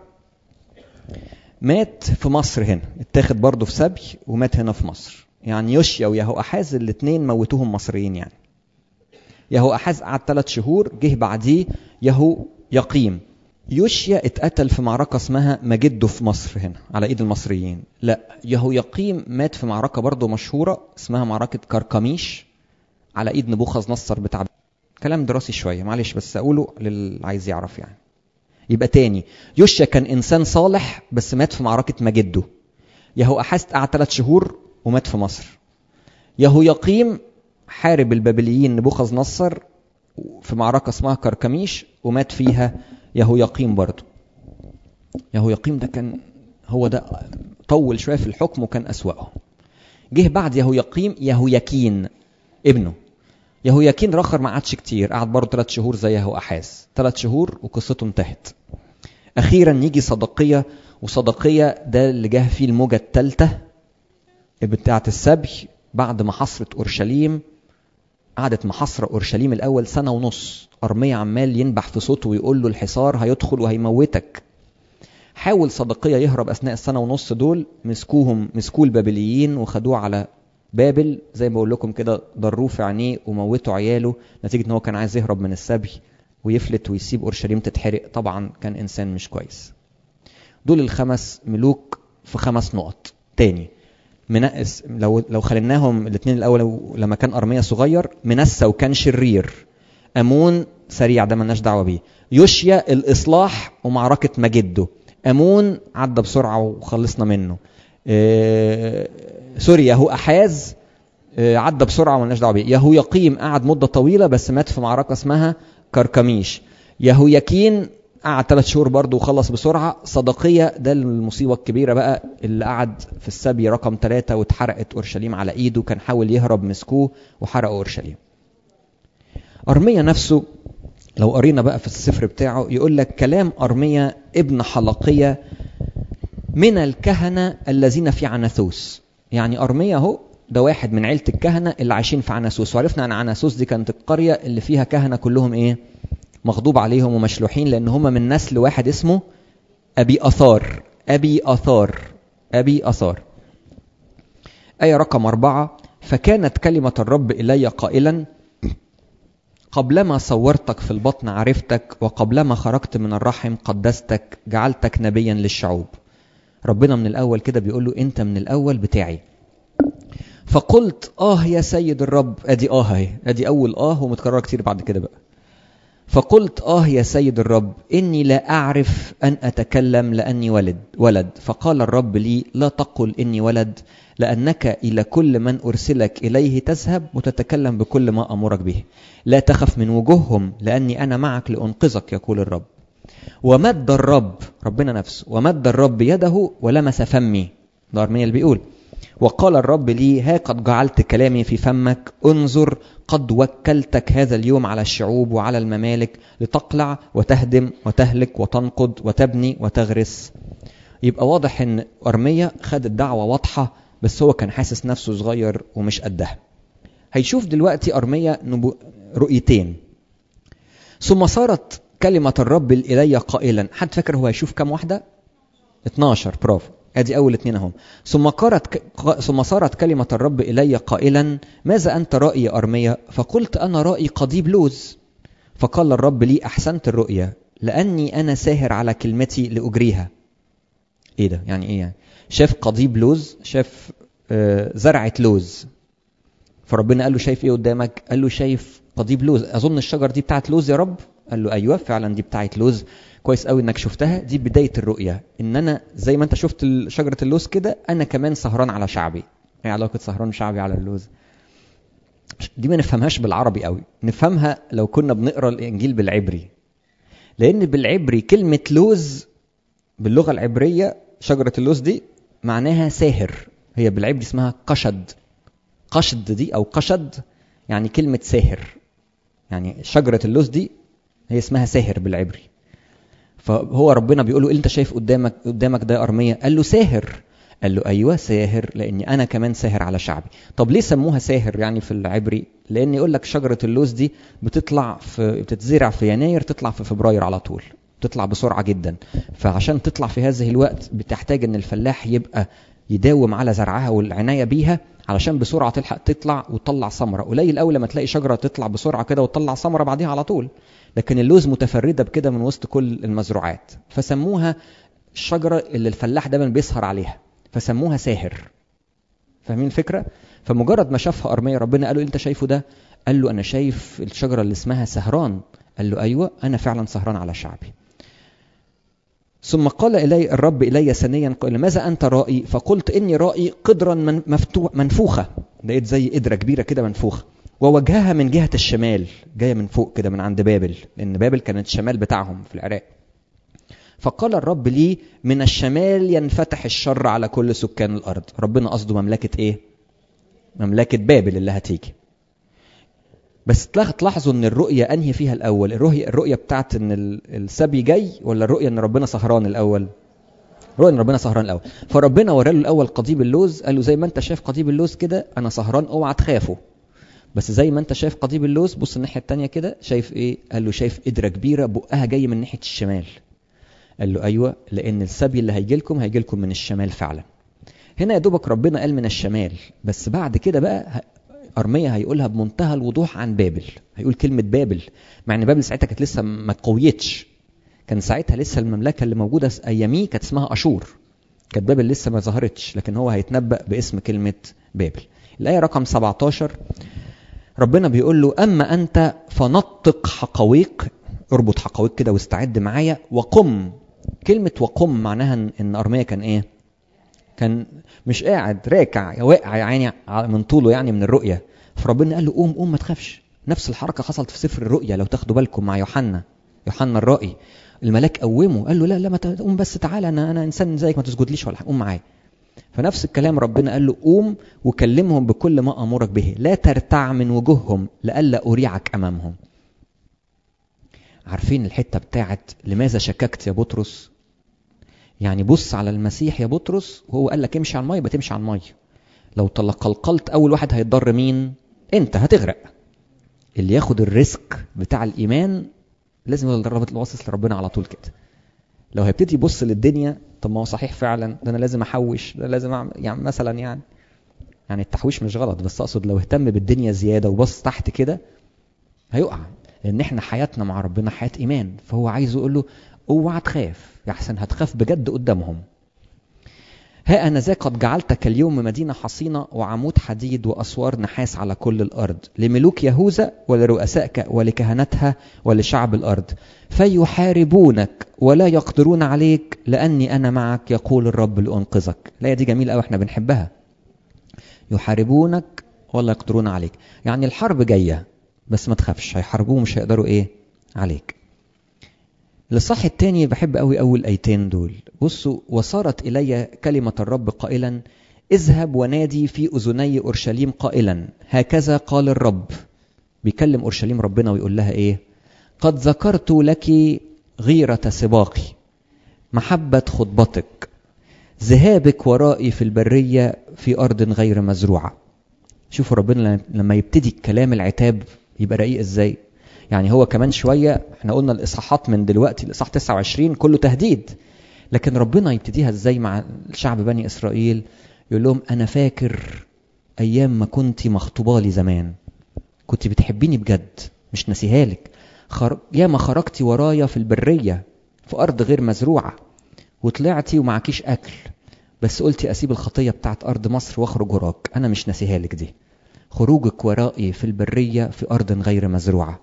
مات في مصر هنا اتاخد برضه في سبي ومات هنا في مصر يعني يوشيا ويهو احاز الاثنين موتوهم مصريين يعني يهو احاز قعد ثلاث شهور جه بعديه يهو يقيم يوشيا اتقتل في معركة اسمها مجده في مصر هنا على ايد المصريين لا يهو يقيم مات في معركة برضه مشهورة اسمها معركة كركميش على ايد نبوخذ نصر بتاع كلام دراسي شوية معلش بس اقوله للي عايز يعرف يعني يبقى تاني يوشيا كان انسان صالح بس مات في معركة مجده يهو احاز قعد ثلاث شهور ومات في مصر يهو يقيم حارب البابليين نبوخذ نصر في معركة اسمها كركميش ومات فيها يهو يقيم برضه يهو يقيم ده كان هو ده طول شوية في الحكم وكان أسوأهم جه بعد يهو يقيم يهو يكين ابنه يهو يكين رخر ما قعدش كتير قعد برضه ثلاث شهور زي يهو أحاز ثلاث شهور وقصته انتهت أخيرا يجي صدقية وصدقية ده اللي جه فيه الموجة الثالثة بتاعة السبي بعد ما حصرت أورشليم قعدت محاصرة أورشليم الأول سنة ونص أرميا عمال ينبح في صوته ويقول له الحصار هيدخل وهيموتك حاول صدقية يهرب أثناء السنة ونص دول مسكوهم مسكوه البابليين وخدوه على بابل زي ما بقول لكم كده ضروه في عينيه وموتوا عياله نتيجة ان هو كان عايز يهرب من السبي ويفلت ويسيب اورشليم تتحرق طبعا كان انسان مش كويس دول الخمس ملوك في خمس نقط تاني منقس لو لو خليناهم الاثنين الاول لما كان ارميا صغير منسى وكان شرير امون سريع ده ملناش دعوه بيه يوشيا الاصلاح ومعركه مجده امون عدى بسرعه وخلصنا منه آه سوري يهو احاز آه عدى بسرعه وملناش دعوه بيه يهو يقيم قعد مده طويله بس مات في معركه اسمها كركميش يهو يكين قعد ثلاث شهور برضه وخلص بسرعه صدقيه ده المصيبه الكبيره بقى اللي قعد في السبي رقم ثلاثة واتحرقت اورشليم على ايده كان حاول يهرب مسكوه وحرقوا اورشليم ارميا نفسه لو قرينا بقى في السفر بتاعه يقول لك كلام ارميا ابن حلقيه من الكهنه الذين في عناثوس يعني ارميا اهو ده واحد من عيله الكهنه اللي عايشين في عناثوس وعرفنا ان عناثوس دي كانت القريه اللي فيها كهنه كلهم ايه مغضوب عليهم ومشلوحين لان هم من نسل واحد اسمه ابي اثار ابي اثار ابي اثار ايه رقم اربعه فكانت كلمه الرب الي قائلا قبلما صورتك في البطن عرفتك وقبلما خرجت من الرحم قدستك جعلتك نبيا للشعوب ربنا من الاول كده بيقول له انت من الاول بتاعي فقلت اه يا سيد الرب ادي اه اهي ادي اول اه ومتكرره كتير بعد كده بقى فقلت اه يا سيد الرب اني لا اعرف ان اتكلم لاني ولد ولد فقال الرب لي لا تقل اني ولد لانك الى كل من ارسلك اليه تذهب وتتكلم بكل ما امرك به لا تخف من وجوههم لاني انا معك لانقذك يقول الرب ومد الرب ربنا نفسه ومد الرب يده ولمس فمي ده ارميا اللي بيقول وقال الرب لي ها قد جعلت كلامي في فمك انظر قد وكلتك هذا اليوم على الشعوب وعلى الممالك لتقلع وتهدم وتهلك وتنقض وتبني وتغرس يبقى واضح ان ارميا خد الدعوه واضحه بس هو كان حاسس نفسه صغير ومش قدها هيشوف دلوقتي ارميا نبو... رؤيتين ثم صارت كلمة الرب إلي قائلا حد فاكر هو هيشوف كم واحدة 12 برافو ادي اول اتنين اهم ثم قرت ثم صارت كلمه الرب الي قائلا ماذا انت راي يا ارميا فقلت انا راي قضيب لوز فقال الرب لي احسنت الرؤيا لاني انا ساهر على كلمتي لاجريها ايه ده يعني ايه يعني شاف قضيب لوز شاف آه زرعه لوز فربنا قال له شايف ايه قدامك قال له شايف قضيب لوز اظن الشجر دي بتاعت لوز يا رب قال له ايوه فعلا دي بتاعت لوز كويس قوي انك شفتها دي بدايه الرؤيه ان انا زي ما انت شفت شجره اللوز كده انا كمان سهران على شعبي ايه علاقه سهران شعبي على اللوز دي ما نفهمهاش بالعربي قوي نفهمها لو كنا بنقرا الانجيل بالعبري لان بالعبري كلمه لوز باللغه العبريه شجره اللوز دي معناها ساهر هي بالعبري اسمها قشد قشد دي او قشد يعني كلمه ساهر يعني شجره اللوز دي هي اسمها ساهر بالعبري فهو ربنا بيقول له انت شايف قدامك قدامك ده ارميه قال له ساهر قال له ايوه ساهر لاني انا كمان ساهر على شعبي طب ليه سموها ساهر يعني في العبري لان يقول لك شجره اللوز دي بتطلع في بتتزرع في يناير تطلع في فبراير على طول تطلع بسرعه جدا فعشان تطلع في هذه الوقت بتحتاج ان الفلاح يبقى يداوم على زرعها والعنايه بيها علشان بسرعه تلحق تطلع وتطلع ثمره قليل قوي لما تلاقي شجره تطلع بسرعه كده وتطلع ثمره بعديها على طول لكن اللوز متفرده بكده من وسط كل المزروعات فسموها الشجره اللي الفلاح دايما بيسهر عليها فسموها ساهر فاهمين الفكره فمجرد ما شافها ارميا ربنا قال له انت شايفه ده قال له انا شايف الشجره اللي اسمها سهران قال له ايوه انا فعلا سهران على شعبي ثم قال إلي الرب إلي ثانيا قال ماذا أنت رائي فقلت إني رائي قدرا من مفتوح منفوخة لقيت زي قدرة كبيرة كده منفوخة ووجهها من جهة الشمال جاية من فوق كده من عند بابل لأن بابل كانت الشمال بتاعهم في العراق فقال الرب لي من الشمال ينفتح الشر على كل سكان الأرض ربنا قصده مملكة إيه؟ مملكة بابل اللي هتيجي بس تلاحظوا ان الرؤية انهي فيها الاول الرؤية الرؤية بتاعت ان السبي جاي ولا الرؤية ان ربنا سهران الاول رؤية ان ربنا سهران الاول فربنا ورى له الاول قضيب اللوز قال له زي ما انت شايف قضيب اللوز كده انا سهران اوعى تخافوا بس زي ما انت شايف قضيب اللوز بص الناحية التانية كده شايف ايه قال له شايف قدرة كبيرة بقها جاي من ناحية الشمال قال له ايوه لان السبي اللي هيجي لكم هيجي لكم من الشمال فعلا هنا يا دوبك ربنا قال من الشمال بس بعد كده بقى أرميا هيقولها بمنتهى الوضوح عن بابل هيقول كلمة بابل مع إن بابل ساعتها كانت لسه ما قويتش كان ساعتها لسه المملكة اللي موجودة أياميه كانت اسمها أشور كانت بابل لسه ما ظهرتش لكن هو هيتنبأ باسم كلمة بابل الآية رقم 17 ربنا بيقول له أما أنت فنطق حقويق اربط حقويق كده واستعد معايا وقم كلمة وقم معناها إن أرميا كان إيه؟ كان مش قاعد راكع واقع يعني من طوله يعني من الرؤية فربنا قال له قوم قوم ما تخافش نفس الحركة حصلت في سفر الرؤيا لو تاخدوا بالكم مع يوحنا يوحنا الرائي الملاك قومه قال له لا لا ما تقوم بس تعالى انا انا انسان زيك ما تسجدليش ولا قوم معايا فنفس الكلام ربنا قال له قوم وكلمهم بكل ما امرك به لا ترتع من وجوههم لئلا اريعك امامهم عارفين الحته بتاعت لماذا شككت يا بطرس يعني بص على المسيح يا بطرس وهو قال لك امشي على الميه يبقى تمشي على الميه لو تقلقلت اول واحد هيتضر مين انت هتغرق اللي ياخد الريسك بتاع الايمان لازم يفضل باصص لربنا على طول كده لو هيبتدي يبص للدنيا طب ما هو صحيح فعلا ده انا لازم احوش ده لازم اعمل يعني مثلا يعني يعني التحويش مش غلط بس اقصد لو اهتم بالدنيا زياده وبص تحت كده هيقع لان احنا حياتنا مع ربنا حياه ايمان فهو عايز يقول له اوعى تخاف يا احسن هتخاف بجد قدامهم ها أنا ذا قد جعلتك اليوم مدينة حصينة وعمود حديد وأسوار نحاس على كل الأرض لملوك يهوذا ولرؤسائك ولكهنتها ولشعب الأرض فيحاربونك ولا يقدرون عليك لأني أنا معك يقول الرب لأنقذك الآية دي جميلة أوي احنا بنحبها يحاربونك ولا يقدرون عليك يعني الحرب جاية بس ما تخافش هيحاربوه مش هيقدروا ايه عليك الصح التاني بحب قوي اول ايتين دول بصوا وصارت الي كلمه الرب قائلا اذهب ونادي في اذني اورشليم قائلا هكذا قال الرب بيكلم اورشليم ربنا ويقول لها ايه قد ذكرت لك غيره سباقي محبه خطبتك ذهابك ورائي في البريه في ارض غير مزروعه شوفوا ربنا لما يبتدي الكلام العتاب يبقى رقيق ازاي يعني هو كمان شويه احنا قلنا الاصحاحات من دلوقتي الاصحاح 29 كله تهديد لكن ربنا يبتديها ازاي مع شعب بني اسرائيل يقول لهم انا فاكر ايام ما كنت مخطوبه لي زمان كنت بتحبيني بجد مش ناسيها لك خر... ياما خرجتي ورايا في البريه في ارض غير مزروعه وطلعتي ومعكيش اكل بس قلتي اسيب الخطيه بتاعت ارض مصر واخرج وراك انا مش ناسيها لك دي خروجك ورائي في البريه في ارض غير مزروعه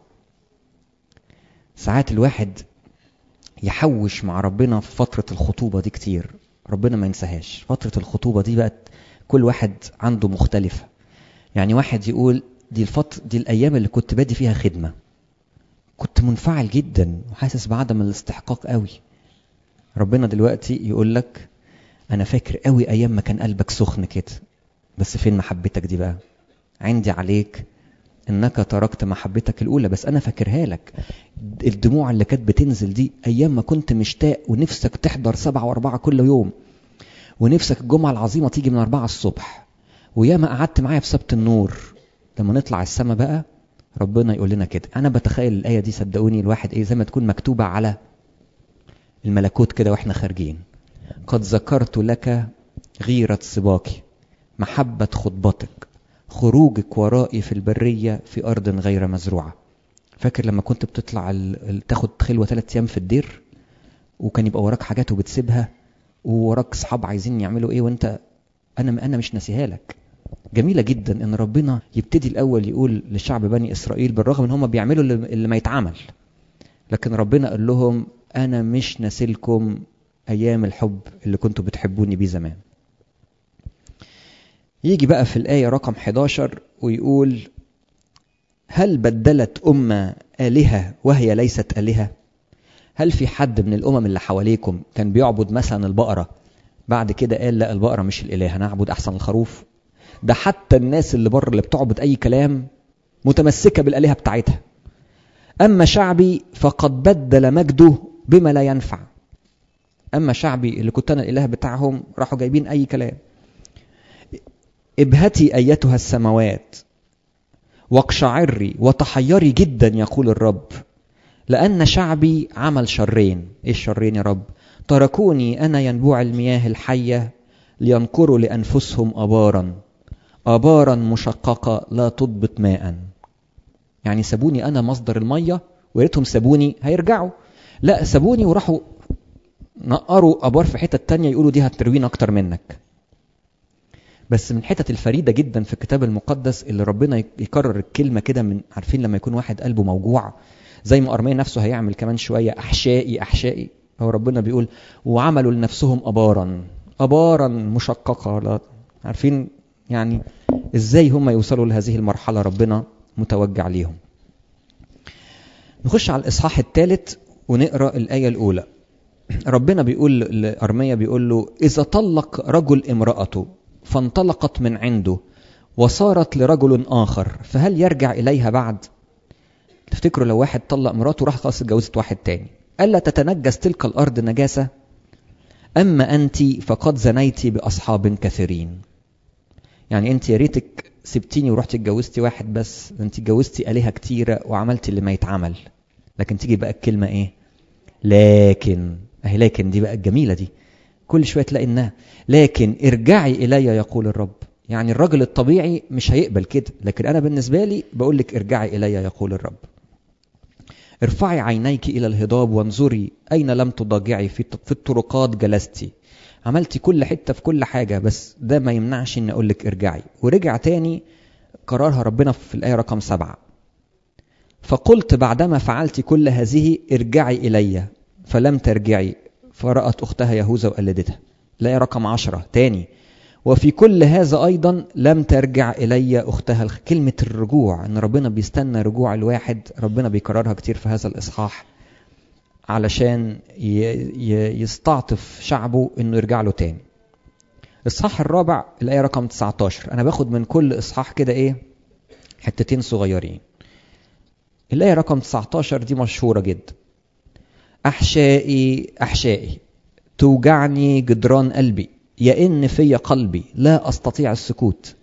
ساعات الواحد يحوش مع ربنا في فترة الخطوبة دي كتير ربنا ما ينساهاش فترة الخطوبة دي بقت كل واحد عنده مختلفة يعني واحد يقول دي الفترة دي الأيام اللي كنت بادي فيها خدمة كنت منفعل جدا وحاسس بعدم الاستحقاق قوي ربنا دلوقتي يقول لك أنا فاكر قوي أيام ما كان قلبك سخن كده بس فين محبتك دي بقى عندي عليك انك تركت محبتك الاولى بس انا فاكرها لك الدموع اللي كانت بتنزل دي ايام ما كنت مشتاق ونفسك تحضر سبعة واربعة كل يوم ونفسك الجمعة العظيمة تيجي من أربعة الصبح وياما قعدت معايا في سبت النور لما نطلع السما بقى ربنا يقول لنا كده انا بتخيل الايه دي صدقوني الواحد ايه زي ما تكون مكتوبه على الملكوت كده واحنا خارجين قد ذكرت لك غيرة سباقي محبة خطبتك خروجك ورائي في البرية في أرض غير مزروعة فاكر لما كنت بتطلع ال... تاخد خلوة ثلاث أيام في الدير وكان يبقى وراك حاجات وبتسيبها ووراك أصحاب عايزين يعملوا إيه وأنت أنا أنا مش ناسيها لك جميلة جدا إن ربنا يبتدي الأول يقول لشعب بني إسرائيل بالرغم إن هم بيعملوا اللي, اللي ما يتعمل لكن ربنا قال لهم أنا مش ناسلكم أيام الحب اللي كنتوا بتحبوني بيه زمان يجي بقى في الآية رقم 11 ويقول هل بدلت أمة آلهة وهي ليست آلهة؟ هل في حد من الأمم اللي حواليكم كان بيعبد مثلا البقرة بعد كده قال لا البقرة مش الإله أنا أعبد أحسن الخروف؟ ده حتى الناس اللي بره اللي بتعبد أي كلام متمسكة بالآلهة بتاعتها. أما شعبي فقد بدل مجده بما لا ينفع. أما شعبي اللي كنت أنا الإله بتاعهم راحوا جايبين أي كلام. ابهتي ايتها السماوات واقشعري وتحيري جدا يقول الرب لان شعبي عمل شرين ايه الشرين يا رب تركوني انا ينبوع المياه الحيه لينقروا لانفسهم ابارا ابارا مشققه لا تضبط ماء يعني سابوني انا مصدر الميه ويا ريتهم سابوني هيرجعوا لا سابوني وراحوا نقروا ابار في حتة تانية يقولوا دي هتروينا اكتر منك بس من الحتت الفريدة جدا في الكتاب المقدس اللي ربنا يكرر الكلمة كده من عارفين لما يكون واحد قلبه موجوع زي ما أرميا نفسه هيعمل كمان شوية أحشائي أحشائي هو ربنا بيقول وعملوا لنفسهم أبارا أبارا مشققة لا عارفين يعني إزاي هم يوصلوا لهذه المرحلة ربنا متوجع ليهم نخش على الإصحاح الثالث ونقرأ الآية الأولى ربنا بيقول لأرميا بيقول له إذا طلق رجل امرأته فانطلقت من عنده وصارت لرجل آخر فهل يرجع إليها بعد؟ تفتكروا لو واحد طلق مراته راح خلاص اتجوزت واحد تاني ألا تتنجس تلك الأرض نجاسة؟ أما أنت فقد زنيت بأصحاب كثيرين يعني أنت يا ريتك سبتيني ورحتي اتجوزتي واحد بس أنت اتجوزتي آلهة كتيرة وعملت اللي ما يتعمل لكن تيجي بقى الكلمة إيه؟ لكن أهي لكن دي بقى الجميلة دي كل شويه تلاقي انها لكن ارجعي الي يقول الرب يعني الرجل الطبيعي مش هيقبل كده لكن انا بالنسبه لي بقول لك ارجعي الي يقول الرب ارفعي عينيك الى الهضاب وانظري اين لم تضاجعي في في الطرقات جلستي عملتي كل حته في كل حاجه بس ده ما يمنعش ان اقول لك ارجعي ورجع تاني قرارها ربنا في الايه رقم سبعة فقلت بعدما فعلت كل هذه ارجعي الي فلم ترجعي فرأت أختها يهوذا وقلدتها لا رقم عشرة تاني وفي كل هذا أيضا لم ترجع إلي أختها كلمة الرجوع أن ربنا بيستنى رجوع الواحد ربنا بيكررها كتير في هذا الإصحاح علشان يستعطف شعبه أنه يرجع له تاني الإصحاح الرابع الآية رقم 19 أنا باخد من كل إصحاح كده إيه حتتين صغيرين الآية رقم 19 دي مشهورة جدا أحشائي أحشائي توجعني جدران قلبي يئن في قلبي لا أستطيع السكوت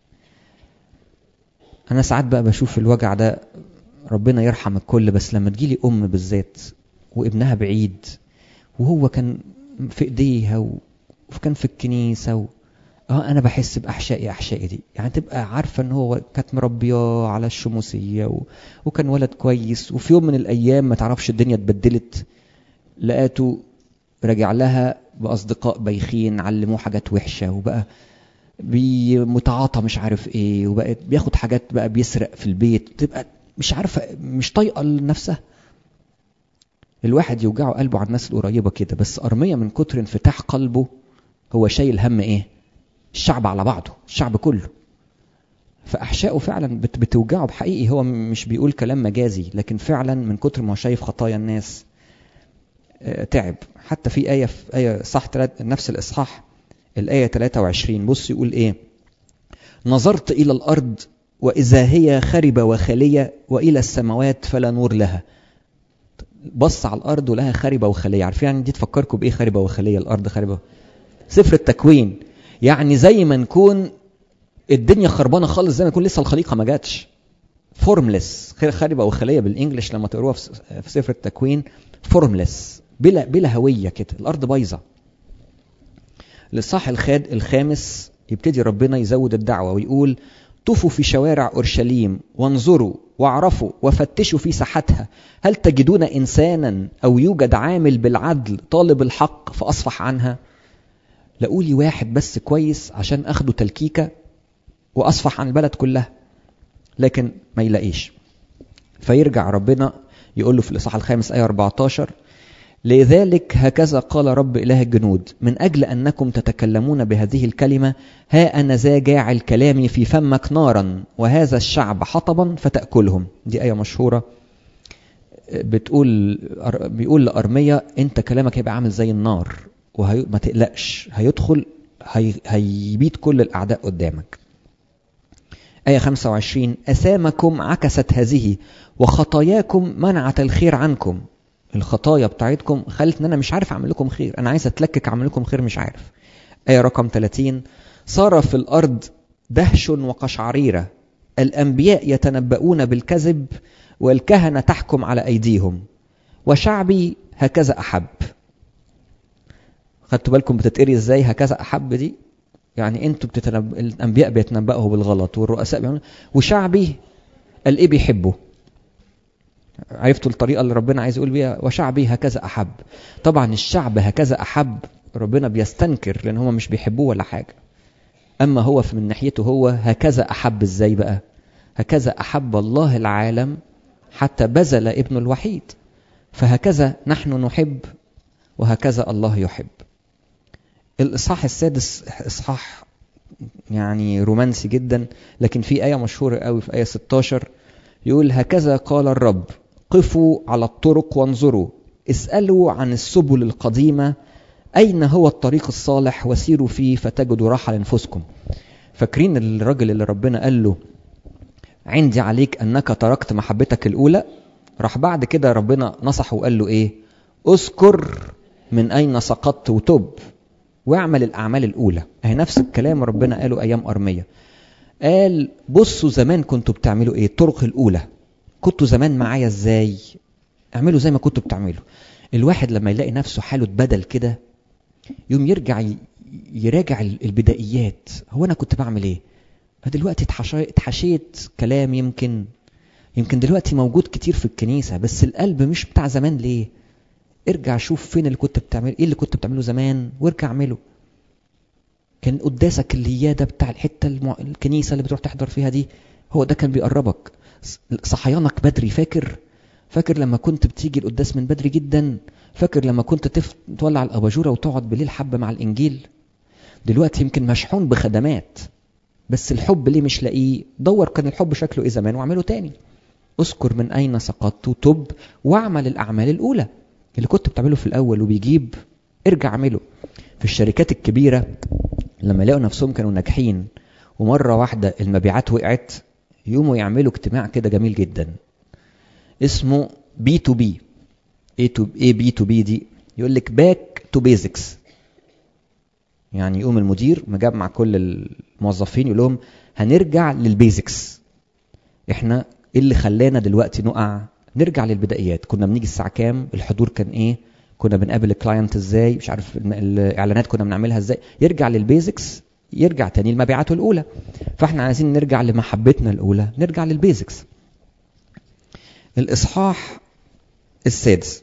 أنا ساعات بقى بشوف الوجع ده ربنا يرحم الكل بس لما تجيلي أم بالذات وابنها بعيد وهو كان في إيديها وكان في الكنيسة و... اه انا بحس باحشائي احشائي دي يعني تبقى عارفه ان هو كانت مربياه على الشموسيه و... وكان ولد كويس وفي يوم من الايام ما تعرفش الدنيا اتبدلت لقاته رجع لها باصدقاء بايخين علموه حاجات وحشه وبقى متعاطى مش عارف ايه وبقى بياخد حاجات بقى بيسرق في البيت تبقى مش عارفه مش طايقه لنفسها الواحد يوجعه قلبه على الناس القريبه كده بس ارميه من كتر انفتاح قلبه هو شايل هم ايه الشعب على بعضه الشعب كله فأحشائه فعلا بتوجعه بحقيقي هو مش بيقول كلام مجازي لكن فعلا من كتر ما هو شايف خطايا الناس تعب حتى في آية في آية صح نفس الإصحاح الآية 23 بص يقول إيه نظرت إلى الأرض وإذا هي خربة وخالية وإلى السماوات فلا نور لها بص على الأرض ولها خربة وخالية عارفين يعني دي تفكركم بإيه خربة وخالية الأرض خربة سفر التكوين يعني زي ما نكون الدنيا خربانه خالص زي ما يكون لسه الخليقه ما جاتش فورملس خاربه وخليه بالانجلش لما تقروها في سفر التكوين فورملس بلا بلا هويه كده الارض بايظه للصح الخاد الخامس يبتدي ربنا يزود الدعوه ويقول طوفوا في شوارع اورشليم وانظروا واعرفوا وفتشوا في ساحتها هل تجدون انسانا او يوجد عامل بالعدل طالب الحق فاصفح عنها لقوا لي واحد بس كويس عشان اخده تلكيكه واصفح عن البلد كلها لكن ما يلاقيش فيرجع ربنا يقول له في الاصحاح الخامس ايه 14 لذلك هكذا قال رب اله الجنود من اجل انكم تتكلمون بهذه الكلمه ها انا ذا جاعل كلامي في فمك نارا وهذا الشعب حطبا فتاكلهم دي ايه مشهوره بتقول بيقول لارميا انت كلامك هيبقى عامل زي النار وما تقلقش هيدخل هي هيبيد كل الأعداء قدامك آية 25 أثامكم عكست هذه وخطاياكم منعت الخير عنكم الخطايا بتاعتكم خلت ان انا مش عارف اعمل لكم خير انا عايز اتلكك اعمل لكم خير مش عارف آية رقم 30 صار في الأرض دهش وقشعريرة الأنبياء يتنبؤون بالكذب والكهنة تحكم على أيديهم وشعبي هكذا أحب خدتوا بالكم بتتقري ازاي هكذا احب دي يعني انتوا بتتنب... الانبياء بيتنبأوا بالغلط والرؤساء بيعملوا وشعبي قال ايه بيحبه عرفتوا الطريقة اللي ربنا عايز يقول بيها وشعبي هكذا أحب طبعا الشعب هكذا أحب ربنا بيستنكر لأن هم مش بيحبوه ولا حاجة أما هو من ناحيته هو هكذا أحب إزاي بقى هكذا أحب الله العالم حتى بذل ابنه الوحيد فهكذا نحن نحب وهكذا الله يحب الإصحاح السادس إصحاح يعني رومانسي جدا لكن في آية مشهورة قوي في آية 16 يقول هكذا قال الرب قفوا على الطرق وانظروا اسألوا عن السبل القديمة أين هو الطريق الصالح وسيروا فيه فتجدوا راحة لأنفسكم فاكرين الراجل اللي ربنا قال له عندي عليك أنك تركت محبتك الأولى راح بعد كده ربنا نصحه وقال له إيه اذكر من أين سقطت وتب واعمل الأعمال الأولى أهي نفس الكلام ربنا قاله أيام أرمية قال بصوا زمان كنتوا بتعملوا إيه الطرق الأولى كنتوا زمان معايا إزاي اعملوا زي ما كنتوا بتعملوا الواحد لما يلاقي نفسه حاله اتبدل كده يوم يرجع يراجع البدائيات هو انا كنت بعمل ايه دلوقتي اتحشيت كلام يمكن يمكن دلوقتي موجود كتير في الكنيسة بس القلب مش بتاع زمان ليه ارجع شوف فين اللي كنت بتعمل ايه اللي كنت بتعمله زمان وارجع اعمله كان قداسك اللي ده بتاع الحتة المع... الكنيسة اللي بتروح تحضر فيها دي هو ده كان بيقربك صحيانك بدري فاكر فاكر لما كنت بتيجي القداس من بدري جدا فاكر لما كنت تف... تولع الاباجوره وتقعد بالليل حبه مع الانجيل دلوقتي يمكن مشحون بخدمات بس الحب ليه مش لاقيه دور كان الحب شكله ايه زمان واعمله تاني اذكر من اين سقطت وتب واعمل الاعمال الاولى اللي كنت بتعمله في الاول وبيجيب ارجع اعمله في الشركات الكبيره لما يلاقوا نفسهم كانوا ناجحين ومره واحده المبيعات وقعت يقوموا يعملوا اجتماع كده جميل جدا اسمه بي تو بي ايه تو ايه بي تو بي دي يقول لك باك تو بيزكس يعني يقوم المدير مجمع كل الموظفين يقول لهم هنرجع للبيزكس احنا ايه اللي خلانا دلوقتي نقع نرجع للبدايات كنا بنيجي الساعه كام الحضور كان ايه كنا بنقابل الكلاينت ازاي مش عارف الاعلانات كنا بنعملها ازاي يرجع للبيزكس يرجع تاني لمبيعاته الاولى فاحنا عايزين نرجع لمحبتنا الاولى نرجع للبيزكس الاصحاح السادس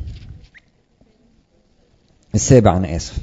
السابع انا اسف